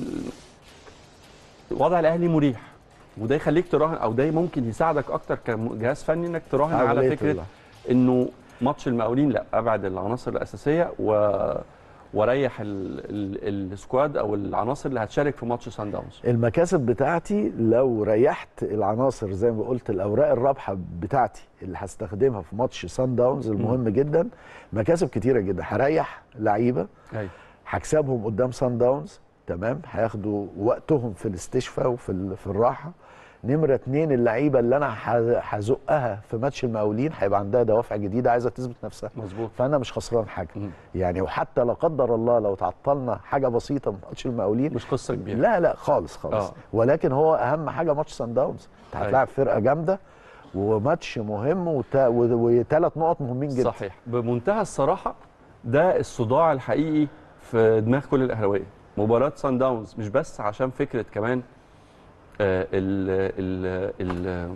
وضع الاهلي مريح وده يخليك تراهن او ده ممكن يساعدك اكتر كجهاز فني انك تراهن على عملية فكره الله. انه ماتش المقاولين لا ابعد العناصر الاساسيه و وريح ال- ال- السكواد او العناصر اللي هتشارك في ماتش سان داونز المكاسب بتاعتي لو ريحت العناصر زي ما قلت الاوراق الرابحه بتاعتي اللي هستخدمها في ماتش سان داونز المهم جدا مكاسب كتيره جدا هريح لعيبه ايوه هكسبهم قدام سان داونز تمام هياخدوا وقتهم في الاستشفاء وفي ال- في الراحه نمره اتنين اللعيبه اللي انا ه- هزقها في ماتش المقاولين هيبقى عندها دوافع جديده عايزه تثبت نفسها مظبوط فانا مش خسران حاجه مم. يعني وحتى لا قدر الله لو تعطلنا حاجه بسيطه من ماتش المقاولين مش قصه كبيره لا لا خالص خالص آه. آه. ولكن هو اهم حاجه ماتش سان داونز انت أيوة. هتلاعب فرقه جامده وماتش مهم وت... وثلاث نقط مهمين جدا صحيح بمنتهى الصراحه ده الصداع الحقيقي في دماغ كل الاهلاويه مباراه سان داونز مش بس عشان فكره كمان آه، ال ال ال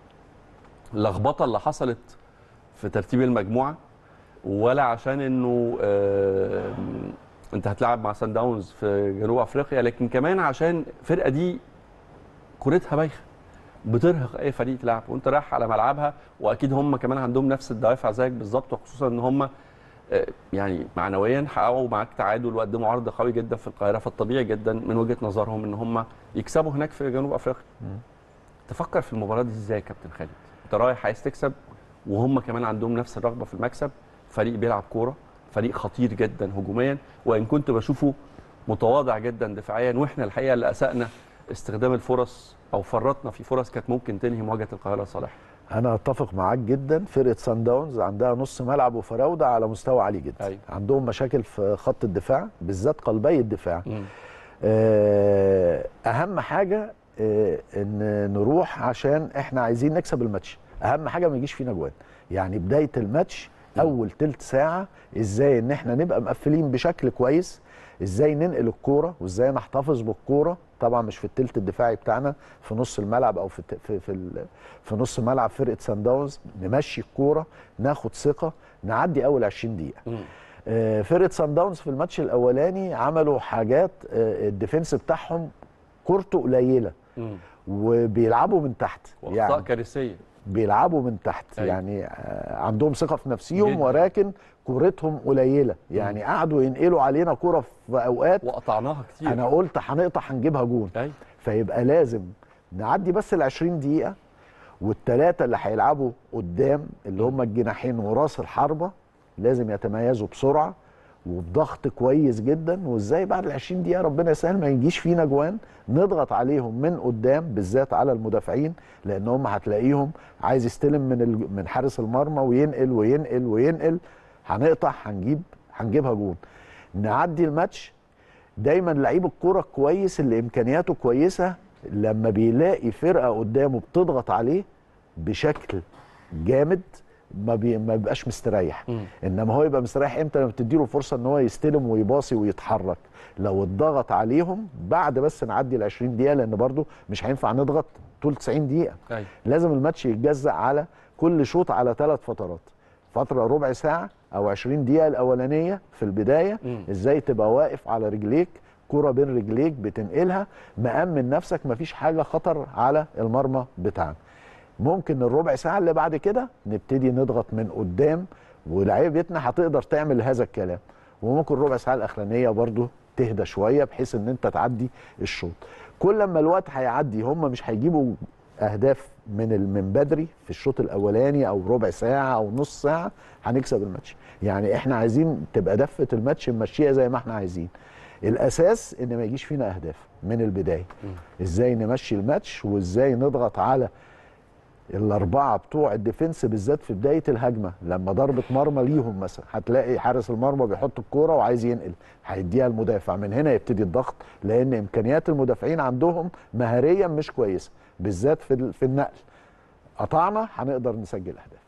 اللخبطه اللي حصلت في ترتيب المجموعه ولا عشان انه آه، انت هتلعب مع سان داونز في جنوب افريقيا لكن كمان عشان الفرقه دي كورتها بايخه بترهق اي فريق تلعب وانت رايح على ملعبها واكيد هم كمان عندهم نفس الدوافع زيك بالظبط وخصوصا ان هم آه، يعني معنويا حققوا معاك تعادل وقدموا عرض قوي جدا في القاهره فالطبيعي جدا من وجهه نظرهم ان هم يكسبوا هناك في جنوب افريقيا. تفكر في المباراه دي ازاي يا كابتن خالد؟ انت رايح عايز تكسب وهم كمان عندهم نفس الرغبه في المكسب، فريق بيلعب كوره، فريق خطير جدا هجوميا وان كنت بشوفه متواضع جدا دفاعيا واحنا الحقيقه اللي اسانا استخدام الفرص او فرطنا في فرص كانت ممكن تنهي مواجهه القاهره صالح. انا اتفق معاك جدا فرقه سان داونز عندها نص ملعب وفراوده على مستوى عالي جدا أيوة. عندهم مشاكل في خط الدفاع بالذات قلبي الدفاع مم. آه، اهم حاجه آه، ان نروح عشان احنا عايزين نكسب الماتش اهم حاجه ما يجيش فينا جوان يعني بدايه الماتش اول تلت ساعه ازاي ان احنا نبقى مقفلين بشكل كويس ازاي ننقل الكوره وازاي نحتفظ بالكوره طبعا مش في التلت الدفاعي بتاعنا في نص الملعب او في في في, ال- في نص ملعب فرقه سان داونز نمشي الكوره ناخد ثقه نعدي اول 20 دقيقه آه، فرقه سان داونز في الماتش الاولاني عملوا حاجات آه، الديفنس بتاعهم كورته قليله وبيلعبوا من تحت واخطاء كارثيه بيلعبوا من تحت أيوة. يعني آه، عندهم ثقه في نفسهم جداً. ولكن كورتهم قليله يعني قعدوا ينقلوا علينا كوره في اوقات وقطعناها كتير انا قلت هنقطع هنجيبها جون ايوه فيبقى لازم نعدي بس ال 20 دقيقه والثلاثه اللي هيلعبوا قدام اللي هم الجناحين وراس الحربه لازم يتميزوا بسرعه وبضغط كويس جدا وازاي بعد ال 20 دقيقه ربنا يسهل ما يجيش فينا جوان نضغط عليهم من قدام بالذات على المدافعين لان هم هتلاقيهم عايز يستلم من ال- من حارس المرمى وينقل وينقل وينقل هنقطع هنجيب هنجيبها جون نعدي الماتش دايما لعيب الكوره كويس اللي امكانياته كويسه لما بيلاقي فرقه قدامه بتضغط عليه بشكل جامد ما بي ما بيبقاش مستريح مم. انما هو يبقى مستريح امتى لما بتديله فرصه ان هو يستلم ويباصي ويتحرك لو اتضغط عليهم بعد بس نعدي ال 20 دقيقه لان برضو مش هينفع نضغط طول 90 دقيقه ايوه لازم الماتش يتجزأ على كل شوط على ثلاث فترات فترة ربع ساعة أو 20 دقيقة الأولانية في البداية مم. إزاي تبقى واقف على رجليك كرة بين رجليك بتنقلها مأمن نفسك مفيش حاجة خطر على المرمى بتاعنا ممكن الربع ساعة اللي بعد كده نبتدي نضغط من قدام ولاعيبتنا هتقدر تعمل هذا الكلام وممكن الربع ساعة الأخرانية برضو تهدى شوية بحيث إن أنت تعدي الشوط كل ما الوقت هيعدي هم مش هيجيبوا اهداف من ال- من بدري في الشوط الاولاني او ربع ساعه او نص ساعه هنكسب الماتش يعني احنا عايزين تبقى دفه الماتش ماشيه زي ما احنا عايزين الاساس ان ما يجيش فينا اهداف من البدايه ازاي نمشي الماتش وازاي نضغط على الاربعه بتوع الديفنس بالذات في بدايه الهجمه لما ضربه مرمى ليهم مثلا هتلاقي حارس المرمى بيحط الكوره وعايز ينقل هيديها المدافع من هنا يبتدي الضغط لان امكانيات المدافعين عندهم مهاريا مش كويسه بالذات في ال- في النقل قطعنا هنقدر نسجل اهداف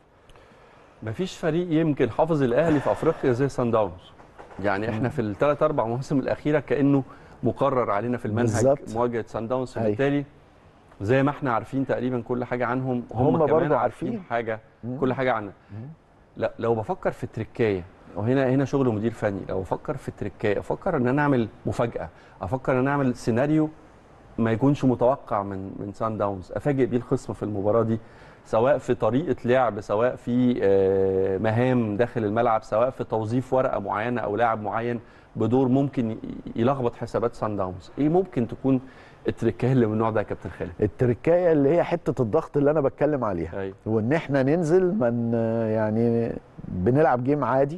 مفيش فريق يمكن حافظ الاهلي في افريقيا زي سان داونز يعني احنا في الثلاث اربع مواسم الاخيره كانه مقرر علينا في المنهج بالظبط. مواجهه سان داونز أيوة. فبالتالي زي ما احنا عارفين تقريبا كل حاجه عنهم هم, هم كمان برضو عارفين عارفين. حاجه مم. كل حاجه عنها لا لو بفكر في التركايه وهنا هنا شغل مدير فني لو بفكر في التركايه افكر ان انا اعمل مفاجاه افكر ان انا اعمل سيناريو ما يكونش متوقع من من سان داونز افاجئ بيه الخصم في المباراه دي سواء في طريقه لعب سواء في آه، مهام داخل الملعب سواء في توظيف ورقه معينه او لاعب معين بدور ممكن ي- يلخبط حسابات سان داونز ايه ممكن تكون التركايه اللي من النوع ده يا كابتن خالد التركايه اللي هي حته الضغط اللي انا بتكلم عليها ايوه وان احنا ننزل من يعني بنلعب جيم عادي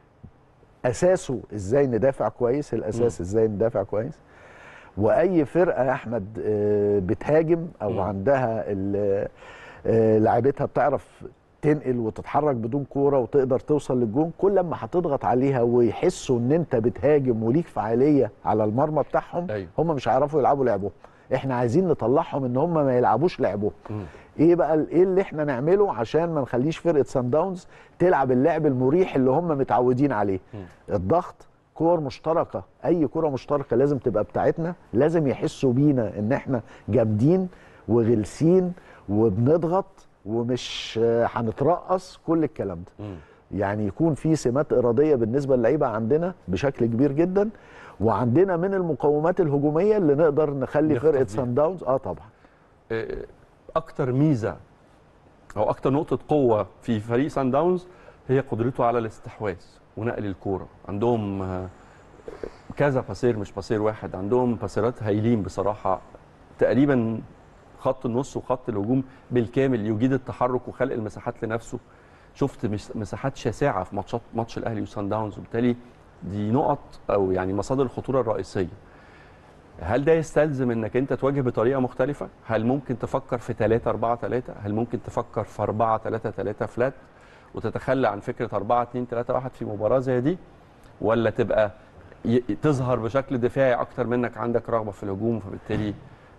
اساسه ازاي ندافع كويس الاساس ازاي ندافع كويس واي فرقه يا احمد آه، بتهاجم او مم. عندها ال- آه، لعيبتها بتعرف تنقل وتتحرك بدون كوره وتقدر توصل للجون كل ما هتضغط عليها ويحسوا ان انت بتهاجم وليك فعاليه على المرمى بتاعهم أيوة. هم مش هيعرفوا يلعبوا لعبهم احنا عايزين نطلعهم ان هم ما يلعبوش لعبهم مم. ايه بقى ال- ايه اللي احنا نعمله عشان ما نخليش فرقه سان داونز تلعب اللعب المريح اللي هم متعودين عليه مم. الضغط كور مشتركه اي كره مشتركه لازم تبقى بتاعتنا لازم يحسوا بينا ان احنا جامدين وغلسين وبنضغط ومش آه، هنترقص كل الكلام ده مم. يعني يكون في سمات اراديه بالنسبه للعيبه عندنا بشكل كبير جدا وعندنا من المقومات الهجوميه اللي نقدر نخلي نخطف فرقه بيها. سان داونز اه طبعا آه، اكتر ميزه او اكتر نقطه قوه في فريق سان داونز هي قدرته على الاستحواذ ونقل الكوره عندهم آه، كذا باسير مش باسير واحد عندهم باسيرات هايلين بصراحه تقريبا خط النص وخط الهجوم بالكامل يجيد التحرك وخلق المساحات لنفسه شفت مس- مساحات شاسعه في ماتشات ماتش الاهلي وسان داونز وبالتالي دي نقط او يعني مصادر الخطوره الرئيسيه هل ده يستلزم انك انت تواجه بطريقه مختلفه؟ هل ممكن تفكر في 3 4 3 هل ممكن تفكر في 4 3 3 فلات وتتخلى عن فكره 4 2 3 1 في مباراه زي دي ولا تبقى ي- تظهر بشكل دفاعي اكتر منك عندك رغبه في الهجوم فبالتالي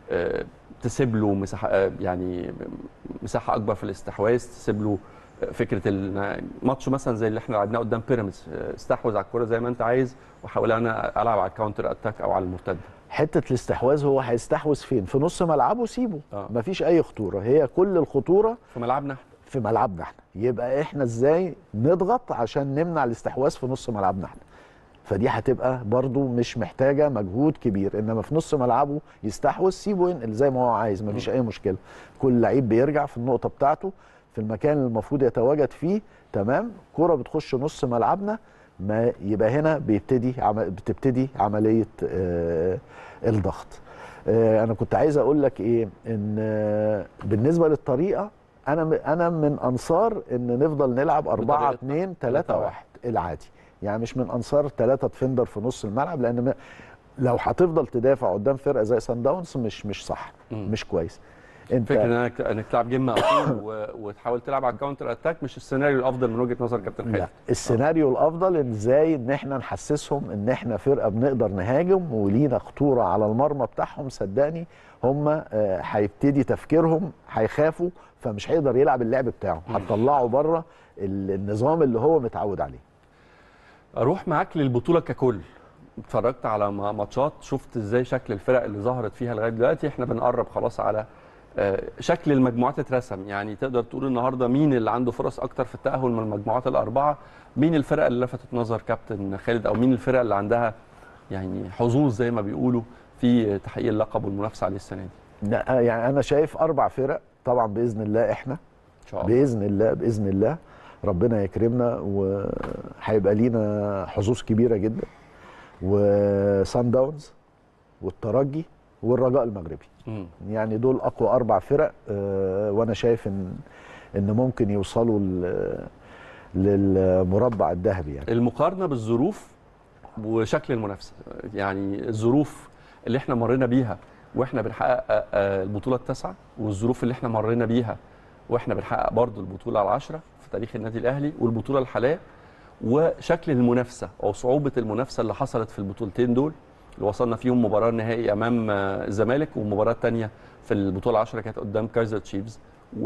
آه، تسيب له مساحه آه، يعني مساحه اكبر في الاستحواذ تسيب له آه، فكره ال- ماتش مثلا زي اللي احنا لعبناه قدام بيراميدز آه، استحوذ على الكوره زي ما انت عايز وحاول انا العب على الكاونتر اتاك او على المرتده حته الاستحواذ هو هيستحوذ فين في نص ملعبه سيبه آه. مفيش اي خطوره هي كل الخطوره في ملعبنا احنا في ملعبنا احنا يبقى احنا ازاي نضغط عشان نمنع الاستحواذ في نص ملعبنا احنا فدي هتبقى برضو مش محتاجه مجهود كبير انما في نص ملعبه يستحوذ سيبه ينقل زي ما هو عايز مفيش اي مشكله كل لعيب بيرجع في النقطه بتاعته في المكان اللي المفروض يتواجد فيه تمام كره بتخش نص ملعبنا ما يبقى هنا بيبتدي عم... بتبتدي عمليه آه الضغط آه انا كنت عايز اقول لك ايه ان آه بالنسبه للطريقه انا م- انا من انصار ان نفضل نلعب 4 بطريقة 2 3 1 العادي يعني مش من انصار ثلاثه ديفندر في نص الملعب لان م- لو هتفضل تدافع قدام فرقه زي سان داونز مش مش صح مم. مش كويس انت فكره انك انك تلعب جيم مقفول و- وتحاول تلعب على الكاونتر اتاك مش السيناريو الافضل من وجهه نظر كابتن لا خالد السيناريو الافضل ان ازاي ان احنا نحسسهم ان احنا فرقه بنقدر نهاجم ولينا خطوره على المرمى بتاعهم صدقني هم آه، هيبتدي تفكيرهم هيخافوا فمش هيقدر يلعب اللعب بتاعه هتطلعه بره ال- النظام اللي هو متعود عليه اروح معاك للبطوله ككل اتفرجت على ما- ماتشات شفت ازاي شكل الفرق اللي ظهرت فيها لغايه دلوقتي احنا بنقرب خلاص على آه، شكل المجموعات اترسم يعني تقدر تقول النهارده مين اللي عنده فرص اكتر في التاهل من المجموعات الاربعه مين الفرق اللي لفتت نظر كابتن خالد او مين الفرق اللي عندها يعني حظوظ زي ما بيقولوا في تحقيق اللقب والمنافسه عليه السنه دي لا، يعني انا شايف اربع فرق طبعا باذن الله احنا ان شاء الله باذن الله باذن الله ربنا يكرمنا وهيبقى لينا حظوظ كبيره جدا وسان داونز والترجي والرجاء المغربي مم. يعني دول اقوى اربع فرق آه، وانا شايف ان ان ممكن يوصلوا ل- للمربع الذهبي يعني المقارنه بالظروف وشكل المنافسه يعني الظروف اللي احنا مرينا بيها واحنا بنحقق آه، آه، البطوله التاسعه والظروف اللي احنا مرينا بيها واحنا بنحقق برضو البطوله العاشره في تاريخ النادي الاهلي والبطوله الحاليه وشكل المنافسه او صعوبه المنافسه اللي حصلت في البطولتين دول اللي وصلنا فيهم مباراه نهائي امام آه، الزمالك والمباراه الثانيه في البطوله العاشره كانت قدام كايزر تشيفز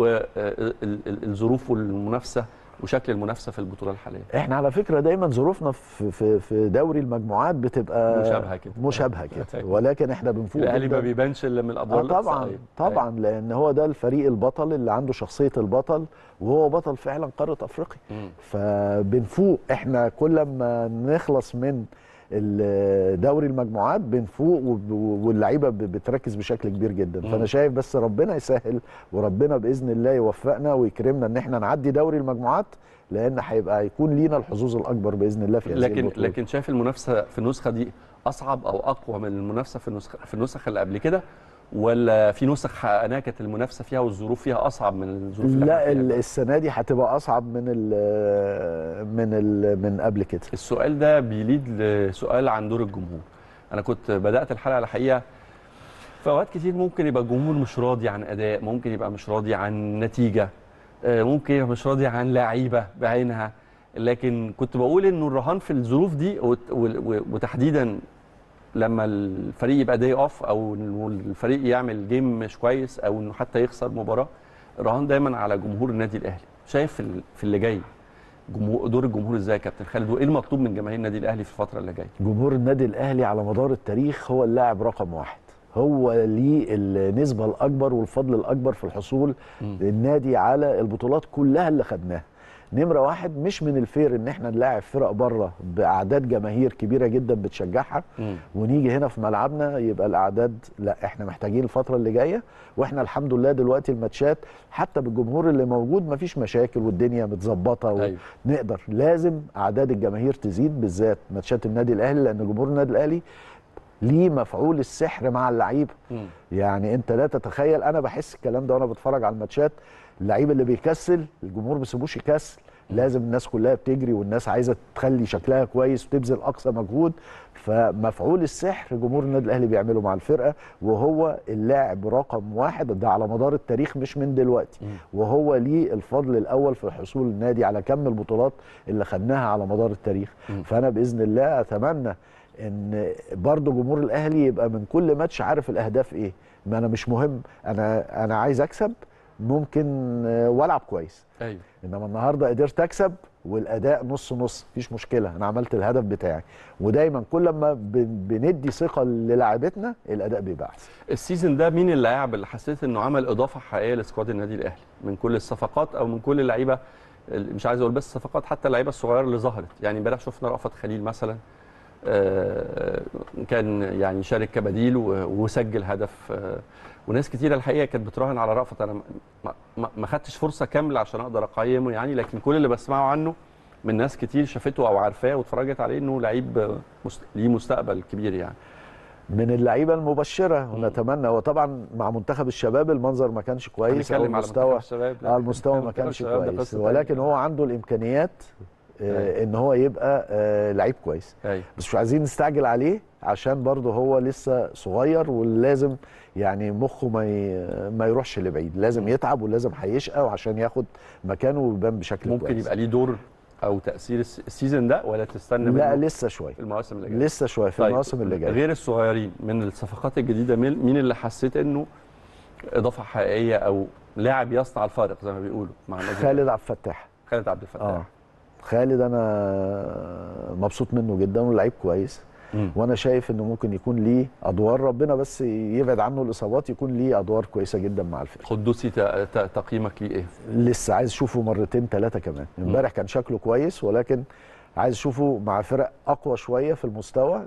والظروف والمنافسه وشكل المنافسه في البطوله الحاليه احنا على فكره دايما ظروفنا في في في دوري المجموعات بتبقى مشابهة كده. مشابهه كده ولكن احنا بنفوق الاهلي ما جداً. بيبانش الا من الادوار اه طبعا الإقصائية. طبعا لان هو ده الفريق البطل اللي عنده شخصيه البطل وهو بطل فعلا قاره افريقيا مم. فبنفوق احنا كل ما نخلص من ال- دوري المجموعات بنفوق وب- واللعيبه ب- بتركز بشكل كبير جدا مم. فانا شايف بس ربنا يسهل وربنا باذن الله يوفقنا ويكرمنا ان احنا نعدي دوري المجموعات لان هيبقى هيكون لينا الحظوظ الاكبر باذن الله في هذه لكن البطولة. لكن شايف المنافسه في النسخه دي اصعب او اقوى من المنافسه في النسخه في النسخ اللي قبل كده ولا في نسخ حققناها كانت المنافسه فيها والظروف فيها اصعب من الظروف اللي لا احنا فيها ال- دلوقتي؟ السنه دي هتبقى اصعب من ال من ال من قبل كده السؤال ده بيليد لسؤال عن دور الجمهور انا كنت بدات الحلقه على الحقيقه في اوقات كتير ممكن يبقى الجمهور مش راضي عن اداء ممكن يبقى مش راضي عن نتيجه آه، ممكن يبقى مش راضي عن لعيبه بعينها لكن كنت بقول انه الرهان في الظروف دي وت- و- و- وتحديدا لما الفريق يبقى داي اوف او إنه الفريق يعمل جيم مش كويس او انه حتى يخسر مباراه الرهان دايما على جمهور النادي الاهلي شايف في ال- في اللي جاي جمهور دور الجمهور ازاي يا كابتن خالد وايه المطلوب من جماهير النادي الاهلي في الفتره اللي جايه جمهور النادي الاهلي على مدار التاريخ هو اللاعب رقم واحد هو ليه النسبة الأكبر والفضل الأكبر في الحصول مم. النادي على البطولات كلها اللي خدناها نمرة واحد مش من الفير إن احنا نلاعب فرق بره بأعداد جماهير كبيرة جدا بتشجعها مم. ونيجي هنا في ملعبنا يبقى الأعداد لا احنا محتاجين الفترة اللي جاية واحنا الحمد لله دلوقتي الماتشات حتى بالجمهور اللي موجود مفيش مشاكل والدنيا متظبطة و... أيوة. نقدر لازم اعداد الجماهير تزيد بالذات ماتشات النادي الاهلي لان جمهور النادي الاهلي ليه مفعول السحر مع اللعيبه مم. يعني انت لا تتخيل انا بحس الكلام ده وانا بتفرج على الماتشات اللعيب اللي بيكسل الجمهور ما بيسيبوش يكسل لازم الناس كلها بتجري والناس عايزه تخلي شكلها كويس وتبذل اقصى مجهود فمفعول السحر جمهور النادي الاهلي بيعمله مع الفرقه وهو اللاعب رقم واحد ده على مدار التاريخ مش من دلوقتي مم. وهو ليه الفضل الاول في حصول النادي على كم البطولات اللي خدناها على مدار التاريخ مم. فانا باذن الله اتمنى ان برضو جمهور الاهلي يبقى من كل ماتش عارف الاهداف ايه ما انا مش مهم انا انا عايز اكسب ممكن آه، والعب كويس ايوه انما النهارده قدرت اكسب والاداء نص نص مفيش مشكله انا عملت الهدف بتاعي ودايما كل ما بن- بندي ثقه للاعبتنا الاداء بيبقى احسن السيزون ده مين اللاعب اللي حسيت انه عمل اضافه حقيقيه لسكواد النادي الاهلي من كل الصفقات او من كل اللعيبه ال- مش عايز اقول بس صفقات حتى اللعيبه الصغيره اللي ظهرت يعني امبارح شفنا رأفت خليل مثلا آه، كان يعني شارك كبديل و- وسجل هدف آه، وناس كتيره الحقيقه كانت بتراهن على رأفت انا ما- ما- ما خدتش فرصه كامله عشان اقدر اقيمه يعني لكن كل اللي بسمعه عنه من ناس كتير شافته او عارفاه واتفرجت عليه انه لعيب آه، مست- ليه مستقبل كبير يعني من اللعيبه المبشره ونتمنى هو طبعا مع منتخب الشباب المنظر ما كانش كويس او هنتكلم على المستوى منتخب الشباب لا. اه المستوى ما منتخب كانش الشباب ده كويس قصة ولكن تانية. هو عنده الامكانيات آه أيوة. ان هو يبقى آه لعيب كويس ايوه بس مش عايزين نستعجل عليه عشان برضه هو لسه صغير ولازم يعني مخه ما ي- ما يروحش لبعيد لازم يتعب ولازم هيشقى وعشان ياخد مكانه ويبان بشكل ممكن كويس يبقى ليه دور او تاثير الس- السيزون ده ولا تستنى لا منه لسه شويه في المواسم اللي جايه لسه شويه في طيب، المواسم اللي جايه غير الصغيرين من الصفقات الجديده مين مين اللي حسيت انه اضافه حقيقيه او لاعب يصنع الفارق زي ما بيقولوا مع النادي الأهلي؟ خالد عبد الفتاح خالد عبد الفتاح اه خالد انا مبسوط منه جدا ولعيب كويس مم. وانا شايف انه ممكن يكون ليه ادوار ربنا بس يبعد عنه الاصابات يكون ليه ادوار كويسه جدا مع الفرقه قدوسي ت- ت- تقييمك ليه ايه؟ لسه عايز اشوفه مرتين ثلاثه كمان امبارح كان شكله كويس ولكن عايز اشوفه مع فرق اقوى شويه في المستوى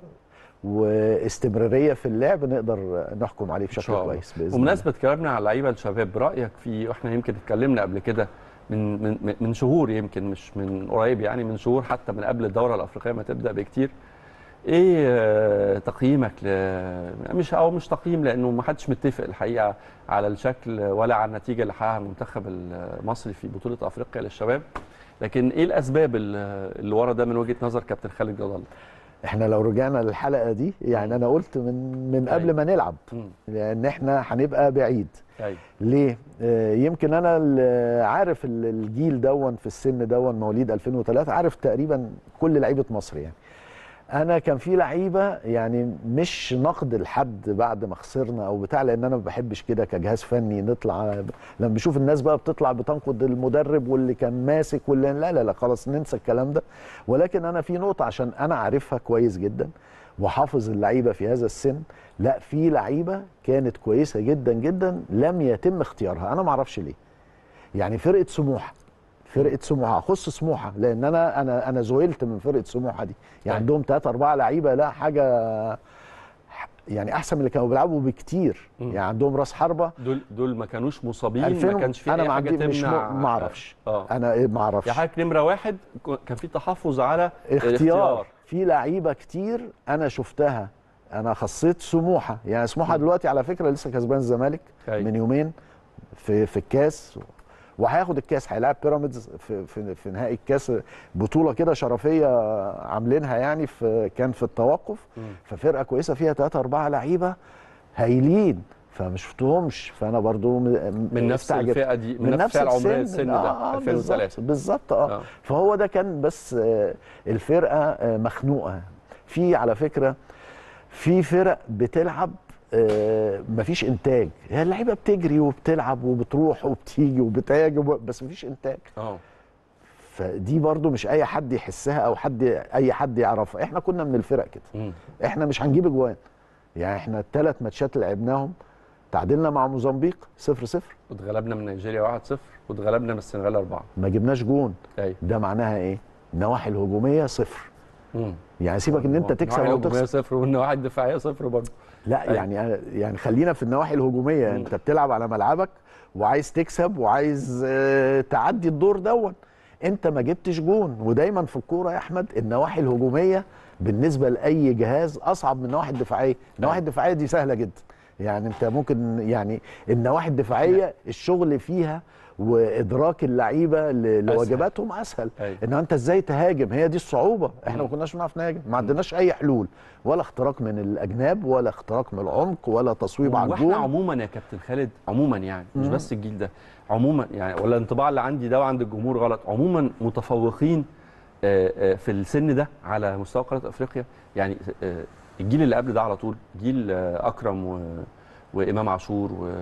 واستمراريه في اللعب نقدر نحكم عليه إن بشكل شاء الله. كويس باذن الله بمناسبه كلامنا على لعيبه الشباب رايك في واحنا يمكن اتكلمنا قبل كده من من من شهور يمكن مش من قريب يعني من شهور حتى من قبل الدوره الافريقيه ما تبدا بكتير ايه آه، تقييمك ل... مش او مش تقييم لانه ما حدش متفق الحقيقه على الشكل ولا على النتيجه اللي حققها المنتخب المصري في بطوله افريقيا للشباب لكن ايه الاسباب اللي اللي ورا ده من وجهه نظر كابتن خالد جد الله احنا لو رجعنا للحلقه دي يعني انا قلت من من قبل أيوة. ما نلعب مم. لان احنا هنبقى بعيد ايوه ليه؟ آه، يمكن انا ال- عارف ال- الجيل دون في السن دون مواليد 2003 عارف تقريبا كل لعيبه مصر يعني. انا كان في لعيبه يعني مش نقد لحد بعد ما خسرنا او بتاع لان انا ما بحبش كده كجهاز فني نطلع لما بشوف الناس بقى بتطلع بتنقد المدرب واللي كان ماسك واللي لا لا لا خلاص ننسى الكلام ده ولكن انا في نقطه عشان انا عارفها كويس جدا وحافظ اللعيبه في هذا السن لا في لعيبه كانت كويسه جدا جدا لم يتم اختيارها انا ما اعرفش ليه يعني فرقه سموحه فرقه سموحه اخص سموحه لان انا انا انا ذهلت من فرقه سموحه دي يعني طيب. عندهم ثلاثة أربعة لعيبه لا حاجه يعني احسن من اللي كانوا بيلعبوا بكتير مم. يعني عندهم راس حربه دول دول ما كانوش مصابين 2000 ما كانش في انا اي ما حاجه عندي مش تمنع م- ما اعرفش اه انا إيه ما اعرفش يا حضرتك نمره واحد ك- كان في تحفظ على اختيار في لعيبه كتير انا شفتها انا خصيت سموحه يعني سموحه دلوقتي على فكره لسه كسبان الزمالك أيوة. من يومين في في الكاس وهياخد الكاس هيلاعب بيراميدز في في في نهائي الكاس بطوله كده شرفيه عاملينها يعني في كان في التوقف مم. ففرقه كويسه فيها ثلاثة أربعة لعيبه هايلين فما شفتهمش فانا برضو م- من نفس استعجبت. الفئه دي من, نفس الفئه العمريه السن ده آه 2003 بالظبط بالظبط اه آه. فهو ده كان بس آه، الفرقه آه، مخنوقه في على فكره في فرق بتلعب آه، مفيش انتاج هي اللعيبه بتجري وبتلعب وبتروح وبتيجي وبتهاجم بس مفيش انتاج اه فدي برضو مش اي حد يحسها او حد اي حد يعرفها احنا كنا من الفرق كده مم. احنا مش هنجيب اجوان يعني احنا الثلاث ماتشات اللي لعبناهم تعادلنا مع موزمبيق 0 0 واتغلبنا من نيجيريا 1-0 واتغلبنا من السنغال 4 ما جبناش جون ايوه ده معناها ايه النواحي الهجوميه صفر مم. يعني سيبك ان انت تكسب النواحي او الهجومية تخسر صفر والنواحي الدفاعيه صفر برضه لا أيوة. يعني يعني خلينا في النواحي الهجوميه مم. انت بتلعب على ملعبك وعايز تكسب وعايز آه، تعدي الدور دون انت ما جبتش جون ودايما في الكوره يا احمد النواحي الهجوميه بالنسبه لاي جهاز اصعب من النواحي الدفاعيه النواحي الدفاعيه دي سهله جدا يعني انت ممكن يعني النواحي الدفاعيه الشغل فيها وادراك اللعيبه ل- لواجباتهم اسهل أيوة. ان انت ازاي تهاجم هي دي الصعوبه احنا مم. ما كناش بنعرف نهاجم ما عندناش اي حلول ولا اختراق من الاجناب ولا اختراق من العمق ولا تصويب على واحنا الجون عموما يا كابتن خالد عموما يعني مش مم. بس الجيل ده عموما يعني ولا الانطباع اللي عندي ده وعند الجمهور غلط عموما متفوقين آه، آه، في السن ده على مستوى قاره افريقيا يعني آه، الجيل اللي قبل ده على طول جيل آه، اكرم و وامام عاشور و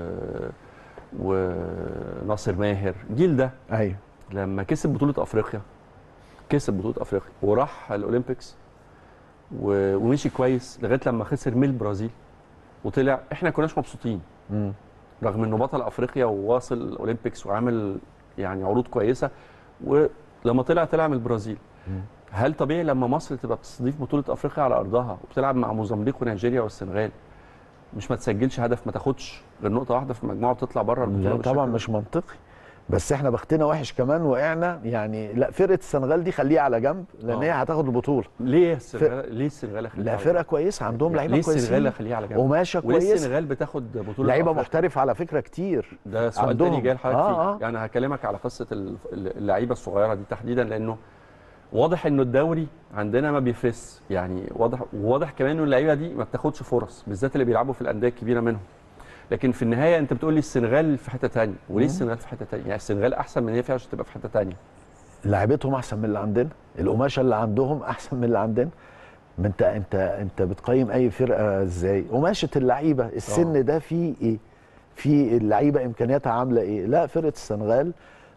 وناصر ماهر الجيل ده ايوه لما كسب بطوله افريقيا كسب بطوله افريقيا وراح الاولمبيكس و- ومشي كويس لغايه لما خسر من البرازيل وطلع احنا كناش مبسوطين مم. رغم انه بطل افريقيا وواصل الاولمبيكس وعامل يعني عروض كويسه ولما طلع طلع من البرازيل مم. هل طبيعي لما مصر تبقى بتستضيف بطوله افريقيا على ارضها وبتلعب مع موزمبيق ونيجيريا والسنغال مش ما تسجلش هدف ما تاخدش غير نقطه واحده في المجموعه وتطلع بره البطوله لا بالشكل طبعا ده؟ مش منطقي بس احنا بختنا وحش كمان وقعنا يعني لا فرقه السنغال دي خليها على جنب لان آه. هي هتاخد البطوله ليه السنغال ليه السنغال أخليها لا على فرقه كويسه عندهم جنب؟ لعيبه ليه السنغال كويسين اخليها على جنب قماشه وليه كويسه السنغال بتاخد بطوله لعيبه أفريقيا؟ محترفه على فكره كتير ده سؤال عندهم. تاني جاي لحضرتك آه، فيه آه. يعني هكلمك على قصه ال- اللعيبه الصغيره دي تحديدا لانه واضح انه الدوري عندنا ما بيفرس يعني واضح وواضح كمان انه اللعيبه دي ما بتاخدش فرص بالذات اللي بيلعبوا في الانديه الكبيره منهم لكن في النهايه انت بتقول لي السنغال في حته ثانيه وليه مم. السنغال في حته ثانيه يعني السنغال احسن من هي فيها عشان تبقى في حته ثانيه لعيبتهم احسن من اللي عندنا القماشه اللي عندهم احسن من اللي عندنا ما انت انت انت بتقيم اي فرقه ازاي قماشه اللعيبه السن آه. ده فيه ايه في اللعيبه امكانياتها عامله ايه لا فرقه السنغال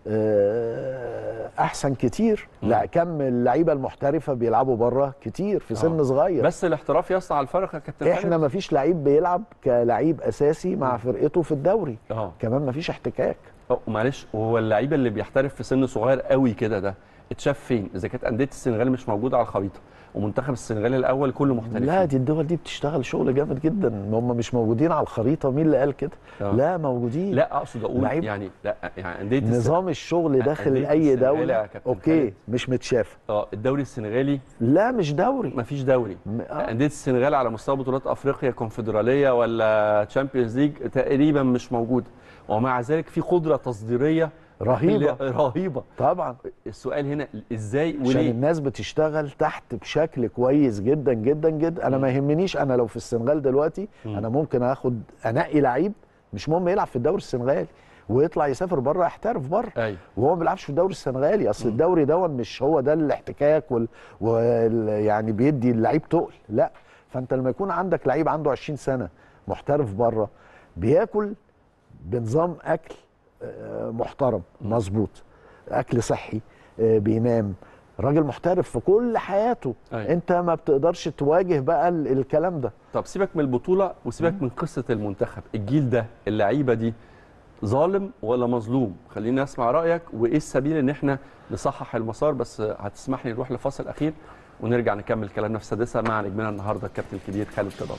آه، احسن كتير مم. لا كم اللعيبه المحترفه بيلعبوا بره كتير في سن آه. صغير بس الاحتراف يصنع الفرق يا كابتن احنا خالد. ما فيش لعيب بيلعب كلعيب اساسي مع فرقته في الدوري اه كمان ما فيش احتكاك أه، معلش هو اللعيبه اللي بيحترف في سن صغير قوي كده ده اتشاف فين اذا كانت انديه السنغال مش موجوده على الخريطه ومنتخب السنغال الاول كله محترفين لا دي الدول دي بتشتغل شغل جامد جدا هم مش موجودين على الخريطه مين اللي قال كده آه. لا موجودين لا اقصد اقول لعيب. يعني لا يعني انديه الس- نظام الشغل داخل أندية اي السنغال يا دوله كابتن اوكي خالد. مش متشاف اه الدوري السنغالي لا مش دوري ما فيش دوري م- آه. انديه السنغال على مستوى بطولات افريقيا كونفدراليه ولا تشامبيونز ليج تقريبا مش موجوده ومع ذلك في قدره تصديريه رهيبه رهيبه طبعا السؤال هنا ازاي عشان وليه الناس بتشتغل تحت بشكل كويس جدا جدا جدا انا مم. ما يهمنيش انا لو في السنغال دلوقتي مم. انا ممكن اخد انقي لعيب مش مهم يلعب في الدوري السنغالي ويطلع يسافر بره يحترف بره ايوه وهو ما بيلعبش في الدوري السنغالي اصل مم. الدوري ده مش هو ده الاحتكاك وال... وال... يعني بيدي اللعيب تقل لا فانت لما يكون عندك لعيب عنده 20 سنه محترف بره بياكل بنظام اكل آه، محترم مم. مظبوط اكل صحي آه، بينام راجل محترف في كل حياته أيوة. انت ما بتقدرش تواجه بقى ال- الكلام ده طب سيبك من البطوله وسيبك من قصه المنتخب الجيل ده اللعيبه دي ظالم ولا مظلوم خلينا اسمع رايك وايه السبيل ان احنا نصحح المسار بس هتسمح لي نروح لفاصل اخير ونرجع نكمل كلامنا في السادسه مع نجمنا النهارده الكابتن الكبير خالد رضا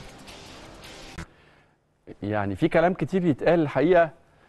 يعني في كلام كتير يتقال الحقيقه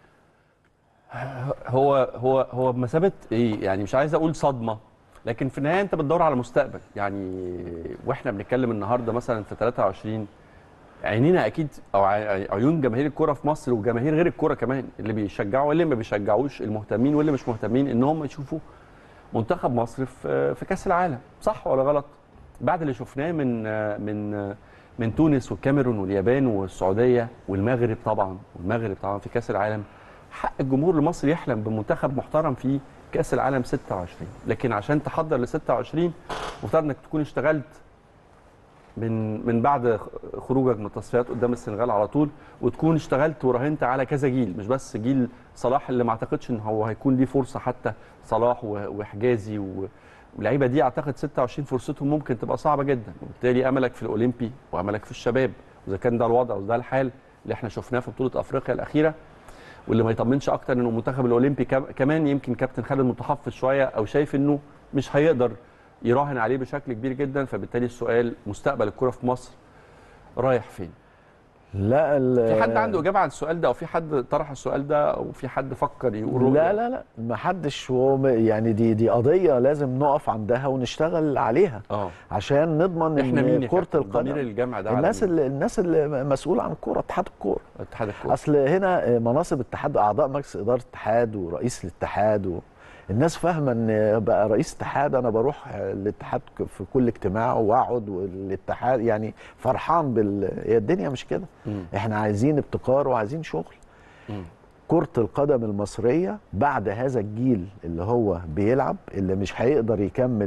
هو هو هو بمثابه ايه يعني مش عايز اقول صدمه لكن في النهايه انت بتدور على مستقبل يعني واحنا بنتكلم النهارده مثلا في 23 عينينا اكيد او ع- عيون جماهير الكوره في مصر وجماهير غير الكوره كمان اللي بيشجعوا واللي ما بيشجعوش المهتمين واللي مش مهتمين ان هم يشوفوا منتخب مصر في في كاس العالم صح ولا غلط بعد اللي شفناه من من من تونس والكاميرون واليابان والسعوديه والمغرب طبعا والمغرب طبعا في كاس العالم حق الجمهور المصري يحلم بمنتخب محترم في كاس العالم 26 لكن عشان تحضر ل 26 مفترض انك تكون اشتغلت من من بعد خروجك من التصفيات قدام السنغال على طول وتكون اشتغلت وراهنت على كذا جيل مش بس جيل صلاح اللي ما اعتقدش ان هو هيكون ليه فرصه حتى صلاح و- وحجازي و- واللعيبه دي اعتقد 26 فرصتهم ممكن تبقى صعبه جدا وبالتالي املك في الاولمبي واملك في الشباب واذا كان ده الوضع وده الحال اللي احنا شفناه في بطوله افريقيا الاخيره واللي ما يطمنش اكتر انه المنتخب الاولمبي كم- كمان يمكن كابتن خالد متحفظ شويه او شايف انه مش هيقدر يراهن عليه بشكل كبير جدا فبالتالي السؤال مستقبل الكره في مصر رايح فين؟ لا ال- في حد عنده اجابه عن السؤال ده او في حد طرح السؤال ده او في حد فكر يقول رؤية؟ لا لا لا ما حدش هو م- يعني دي دي قضيه لازم نقف عندها ونشتغل عليها اه عشان نضمن احنا مين ان يا كره كابتن؟ ضمير القدم الجمع ده على الناس مين؟ اللي الناس اللي مسؤوله عن الكوره اتحاد الكوره اتحاد الكوره اصل هنا مناصب اتحاد اعضاء مجلس اداره اتحاد ورئيس الاتحاد و... الناس فاهمه ان بقى رئيس اتحاد انا بروح الاتحاد ك- في كل اجتماع واقعد والاتحاد يعني فرحان بال هي الدنيا مش كده مم. احنا عايزين ابتكار وعايزين شغل مم. كرة القدم المصرية بعد هذا الجيل اللي هو بيلعب اللي مش هيقدر يكمل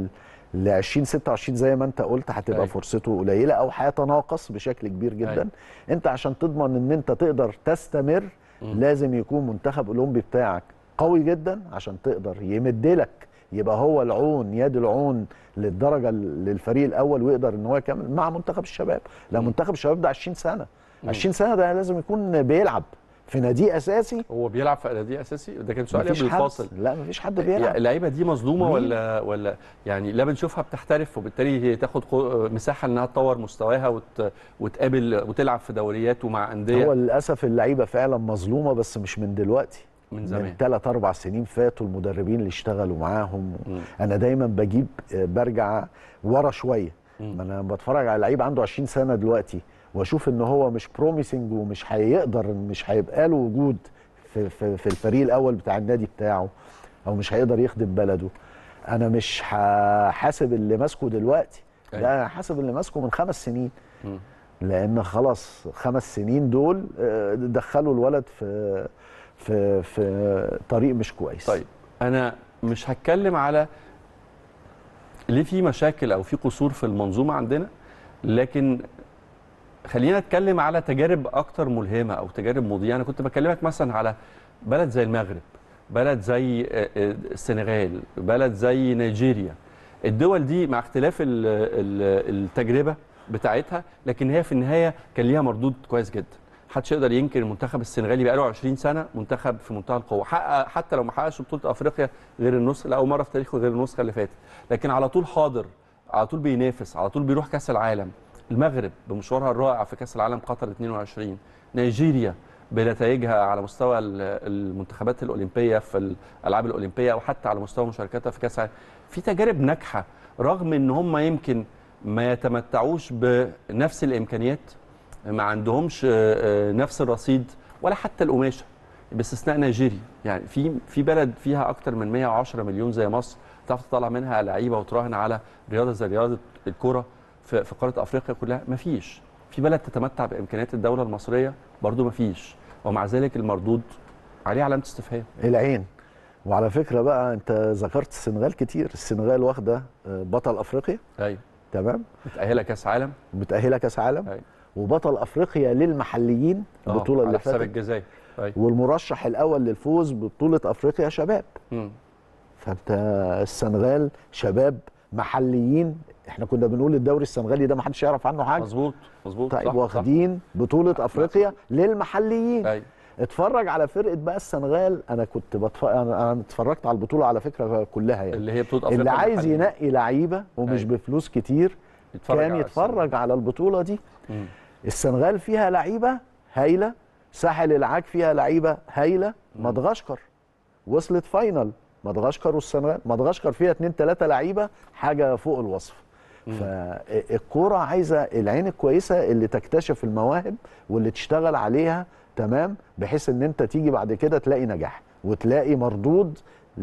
ل 2026 زي ما انت قلت هتبقى أيوة. فرصته قليله او هيتناقص بشكل كبير جدا أيوة. انت عشان تضمن ان انت تقدر تستمر مم. لازم يكون منتخب اولمبي بتاعك قوي جدا عشان تقدر يمدلك يبقى هو العون يد العون للدرجه للفريق الاول ويقدر ان هو يكمل مع منتخب الشباب لا مم. منتخب الشباب ده 20 سنه مم. 20 سنه ده لازم يكون بيلعب في نادي اساسي هو بيلعب في اناديه اساسي ده كان سؤال مفيش قبل حد الفاصل لا مفيش حد يعني بيلعب اللعيبه دي مظلومه مين؟ ولا ولا يعني لا بنشوفها بتحترف وبالتالي هي تاخد قو- مساحه انها تطور مستواها وت... وتقابل وتلعب في دوريات ومع انديه هو للاسف اللعيبه فعلا مظلومه بس مش من دلوقتي من من زمان ثلاث اربع سنين فاتوا المدربين اللي اشتغلوا معاهم مم. انا دايما بجيب آه، برجع ورا شويه مم. ما انا بتفرج على لعيب عنده 20 سنه دلوقتي واشوف ان هو مش بروميسنج ومش هيقدر مش هيبقى له وجود في, في, في الفريق الاول بتاع النادي بتاعه او مش هيقدر يخدم بلده انا مش هحاسب اللي ماسكه دلوقتي أيوة. لا انا حاسب اللي ماسكه من خمس سنين مم. لان خلاص خمس سنين دول آه، دخلوا الولد في في في طريق مش كويس طيب انا مش هتكلم على ليه في مشاكل او في قصور في المنظومه عندنا لكن خلينا نتكلم على تجارب اكتر ملهمه او تجارب مضيئه انا كنت بكلمك مثلا على بلد زي المغرب بلد زي آه، آه، السنغال بلد زي نيجيريا الدول دي مع اختلاف ال- ال- التجربه بتاعتها لكن هي في النهايه كان ليها مردود كويس جدا محدش يقدر ينكر المنتخب السنغالي بقاله 20 سنه منتخب في منتهى القوه حقق حتى لو ما حققش بطوله افريقيا غير النسخه لاول مره في تاريخه غير النسخه اللي فاتت لكن على طول حاضر على طول بينافس على طول بيروح كاس العالم المغرب بمشوارها الرائع في كاس العالم قطر 22 نيجيريا بنتائجها على مستوى ال- المنتخبات الاولمبيه في الالعاب الاولمبيه او حتى على مستوى مشاركتها في كاس العالم في تجارب ناجحه رغم ان هم يمكن ما يتمتعوش بنفس الامكانيات ما عندهمش آه، آه، نفس الرصيد ولا حتى القماشه باستثناء نيجيريا يعني في في بلد فيها اكتر من 110 مليون زي مصر تعرف تطلع منها لعيبه وتراهن على رياضه زي رياضه الكره في في قاره افريقيا كلها ما فيش في بلد تتمتع بامكانيات الدوله المصريه برضو ما فيش ومع ذلك المردود عليه علامه استفهام العين وعلى فكره بقى انت ذكرت السنغال كتير السنغال واخده آه، بطل افريقيا ايوه تمام متاهله كاس عالم متاهله كاس عالم أيوة. وبطل افريقيا للمحليين آه، البطوله اللي على حساب فاتت الجزائر ايوه والمرشح الاول للفوز ببطوله افريقيا شباب مم. فانت السنغال شباب محليين احنا كنا بنقول الدوري السنغالي ده ما حدش يعرف عنه حاجه مظبوط مظبوط طيب صح، صح. واخدين بطوله افريقيا للمحليين ايوه اتفرج على فرقه بقى السنغال انا كنت بتفرج انا أنا اتفرجت على البطوله على فكره كلها يعني اللي هي بطوله افريقيا اللي عايز المحلية. ينقي لعيبه ومش أيوة. بفلوس كتير يتفرج كان على يتفرج على البطوله دي مم. السنغال فيها لعيبه هايله ساحل العاج فيها لعيبه هايله مم. مدغشقر وصلت فاينل مدغشقر والسنغال مدغشقر فيها اتنين تلاته لعيبه حاجه فوق الوصف مم. فالكوره عايزه العين الكويسه اللي تكتشف المواهب واللي تشتغل عليها تمام بحيث ان انت تيجي بعد كده تلاقي نجاح وتلاقي مردود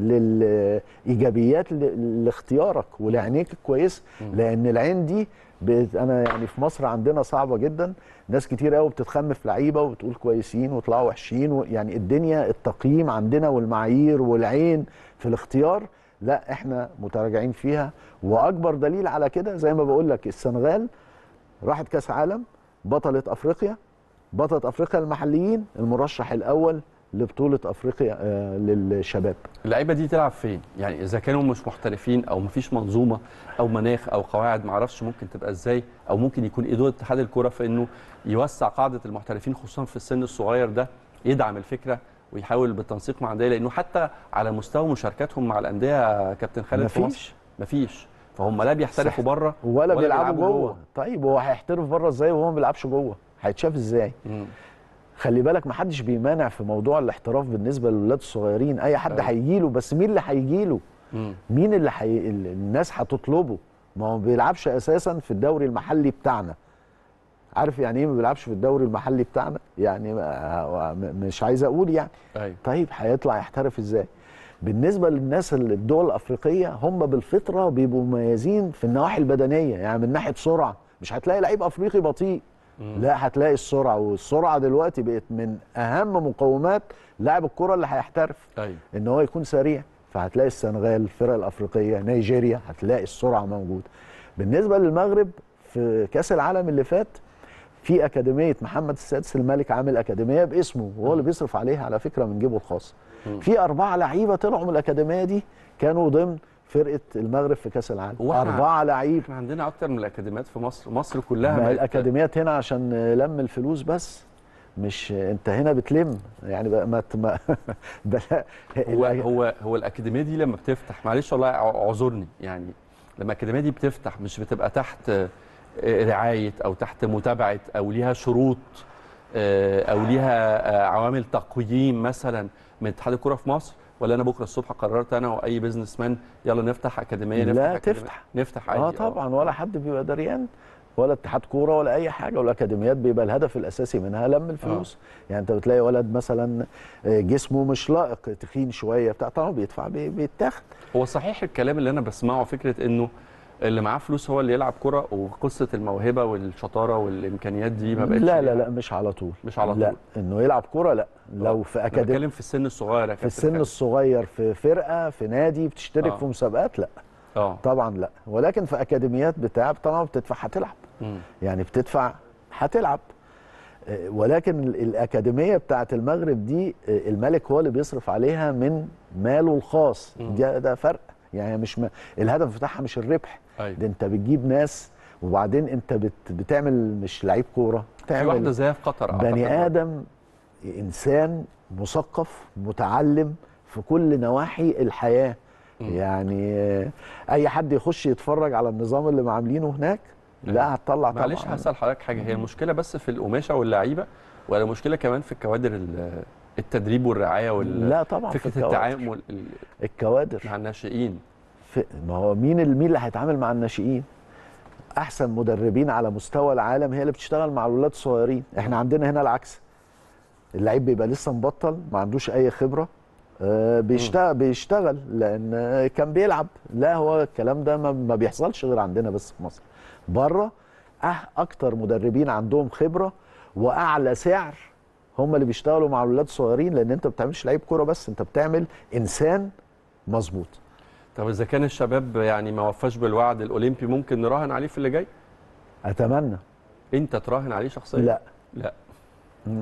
للايجابيات ل- لاختيارك ولعينيك الكويسه مم. لان العين دي بقت- انا يعني في مصر عندنا صعبه جدا ناس كتير قوي بتتخم في لعيبه وبتقول كويسين ويطلعوا وحشين و- يعني الدنيا التقييم عندنا والمعايير والعين في الاختيار لا احنا متراجعين فيها واكبر دليل على كده زي ما بقول لك السنغال راحت كاس عالم بطله افريقيا بطله افريقيا المحليين المرشح الاول لبطوله افريقيا آه للشباب اللعيبه دي تلعب فين؟ يعني اذا كانوا مش محترفين او مفيش منظومه او مناخ او قواعد معرفش ممكن تبقى ازاي او ممكن يكون ايه دور اتحاد الكوره في انه يوسع قاعده المحترفين خصوصا في السن الصغير ده يدعم الفكره ويحاول بالتنسيق مع الانديه لانه حتى على مستوى مشاركاتهم مع انديه يا كابتن خالد في مفيش. مصر مفيش فهم لا بيحترفوا بره ولا, ولا بيلعبوا بيلعبوا جوه. جوه. طيب هو هيحترف بره ازاي وهو ما بيلعبش جوه هيتشاف ازاي مم. خلي بالك ما حدش بيمانع في موضوع الاحتراف بالنسبه للولاد الصغيرين اي حد أيوة. هيجي له بس مين اللي هيجي له مم. مين اللي حي... ال- الناس هتطلبه ما هو ما بيلعبش اساسا في الدوري المحلي بتاعنا عارف يعني ايه ما بيلعبش في الدوري المحلي بتاعنا يعني ما- م- مش عايز اقول يعني ايوه طيب هيطلع يحترف ازاي بالنسبه للناس اللي الدول الافريقيه هم بالفطره بيبقوا مميزين في النواحي البدنيه يعني من ناحيه سرعه مش هتلاقي لعيب افريقي بطيء مم. لا هتلاقي السرعه والسرعه دلوقتي بقت من اهم مقومات لاعب الكره اللي هيحترف ايوه ان هو يكون سريع فهتلاقي السنغال الفرق الافريقيه نيجيريا هتلاقي السرعه موجوده بالنسبه للمغرب في كاس العالم اللي فات في اكاديميه محمد السادس الملك عامل اكاديميه باسمه وهو اللي بيصرف عليها على فكره من جيبه الخاص في اربعه لعيبه طلعوا من الاكاديميه دي كانوا ضمن فرقه المغرب في كاس العالم وإحنا- اربعه لعيب احنا عندنا اكتر من الاكاديميات في مصر مصر كلها ما هي بقت- الاكاديميات هنا عشان لم الفلوس بس مش انت هنا بتلم يعني بقى ما ت- ما بلا هو هو هو الاكاديميه دي لما بتفتح معلش والله ع- اعذرني يعني لما الاكاديميه دي بتفتح مش بتبقى تحت آه، رعايه او تحت متابعه او ليها شروط آه، او ليها آه، عوامل تقييم مثلا من اتحاد الكوره في مصر ولا انا بكره الصبح قررت انا واي بزنس مان يلا نفتح اكاديميه نفتح لا أكاديمية. تفتح. نفتح عادي اه طبعا ولا حد بيبقى دريان ولا اتحاد كوره ولا اي حاجه والاكاديميات بيبقى الهدف الاساسي منها لم الفلوس يعني انت بتلاقي ولد مثلا آه، جسمه مش لائق تخين شويه بتاع طبعا بيدفع بي- بيتاخد هو صحيح الكلام اللي انا بسمعه فكره انه اللي معاه فلوس هو اللي يلعب كره وقصه الموهبه والشطاره والامكانيات دي ما بقتش لا لا ليها- لا مش على طول مش على لا طول. انه يلعب كوره لا لو في انا اكاديميه بتكلم في السن الصغير يا في كابتن السن خالد. الصغير في فرقه في نادي بتشترك آه. في مسابقات لا اه طبعا لا ولكن في اكاديميات بتاع طبعا بتدفع هتلعب مم. يعني بتدفع هتلعب آه، ولكن ال- الأكاديمية بتاعت المغرب دي آه، الملك هو اللي بيصرف عليها من ماله الخاص مم. ده, ده فرق يعني مش م... الهدف بتاعها مش الربح ايوه ده انت بتجيب ناس وبعدين انت بت... بتعمل مش لعيب كورة في واحده بتعمل زيها في قطر أعتقد. بني آدم إنسان مثقف متعلم في كل نواحي الحياة مم. يعني آه، أي حد يخش يتفرج على النظام اللي عاملينه هناك لا هتطلع طبعا معلش هسال حضرتك حاجه هي المشكله بس في القماشه واللعيبه ولا المشكله كمان في الكوادر ال- التدريب والرعايه وال لا طبعا في فكره الكوادر. التعامل ال- الكوادر مع الناشئين في ما هو مين ال- مين اللي هيتعامل مع الناشئين احسن مدربين على مستوى العالم هي اللي بتشتغل مع الولاد الصغيرين احنا عندنا هنا العكس اللعيب بيبقى لسه مبطل ما عندوش اي خبره آه، بيشتغل بيشتغل لان آه، كان بيلعب لا هو الكلام ده ما- ما بيحصلش غير عندنا بس في مصر بره أه اكتر مدربين عندهم خبره واعلى سعر هم اللي بيشتغلوا مع الولاد الصغيرين لان انت ما بتعملش لعيب كوره بس انت بتعمل انسان مظبوط طب اذا كان الشباب يعني ما وفاش بالوعد الاولمبي ممكن نراهن عليه في اللي جاي اتمنى انت تراهن عليه شخصيا لا لا مم.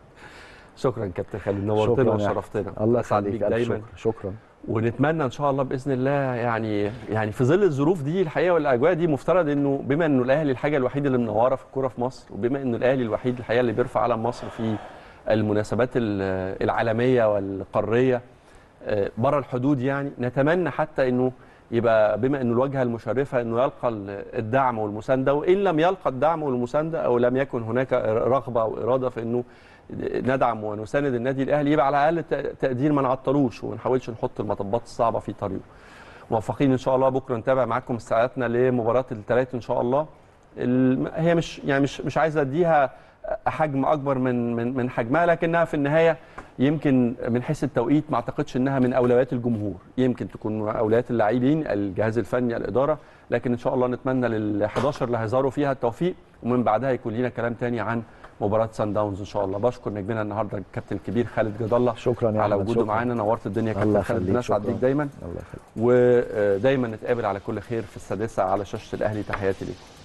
شكرا كابتن خالد نورتنا شكراً يا وشرفتنا الله أسعد يخليك بيك ألف دايما شكر شكرا ونتمنى ان شاء الله باذن الله يعني يعني في ظل الظروف دي الحقيقه والاجواء دي مفترض انه بما انه الاهلي الحاجه الوحيده اللي منوره في الكوره في مصر وبما انه الاهلي الوحيد الحقيقه اللي بيرفع علم مصر في المناسبات ال- العالميه والقاريه آه، بره الحدود يعني نتمنى حتى انه يبقى بما انه الواجهه المشرفه انه يلقى ال- الدعم والمسانده وان لم يلقى الدعم والمسانده او لم يكن هناك رغبه او اراده في انه ندعم ونساند النادي الاهلي يبقى على الاقل ت- تقدير ما نعطلوش وما نحاولش نحط المطبات الصعبه في طريقه. موفقين ان شاء الله بكره نتابع معاكم استعداداتنا لمباراه الثلاث ان شاء الله. الم- هي مش يعني مش مش عايز اديها حجم اكبر من من من حجمها لكنها في النهايه يمكن من حيث التوقيت ما اعتقدش انها من اولويات الجمهور يمكن تكون من اولويات اللاعبين الجهاز الفني الاداره لكن ان شاء الله نتمنى لل 11 اللي هيظهروا فيها التوفيق ومن بعدها يكون لينا كلام تاني عن مباراه سان داونز ان شاء الله بشكر نجمنا النهارده الكابتن الكبير خالد جد الله شكرا يا على أحمد، وجوده شكراً. معانا نورت الدنيا يا الله كابتن خالد يخليك، بنسعد شكراً. بيك دايما الله يخليك ودايما نتقابل على كل خير في السادسه على شاشه الاهلي تحياتي ليكم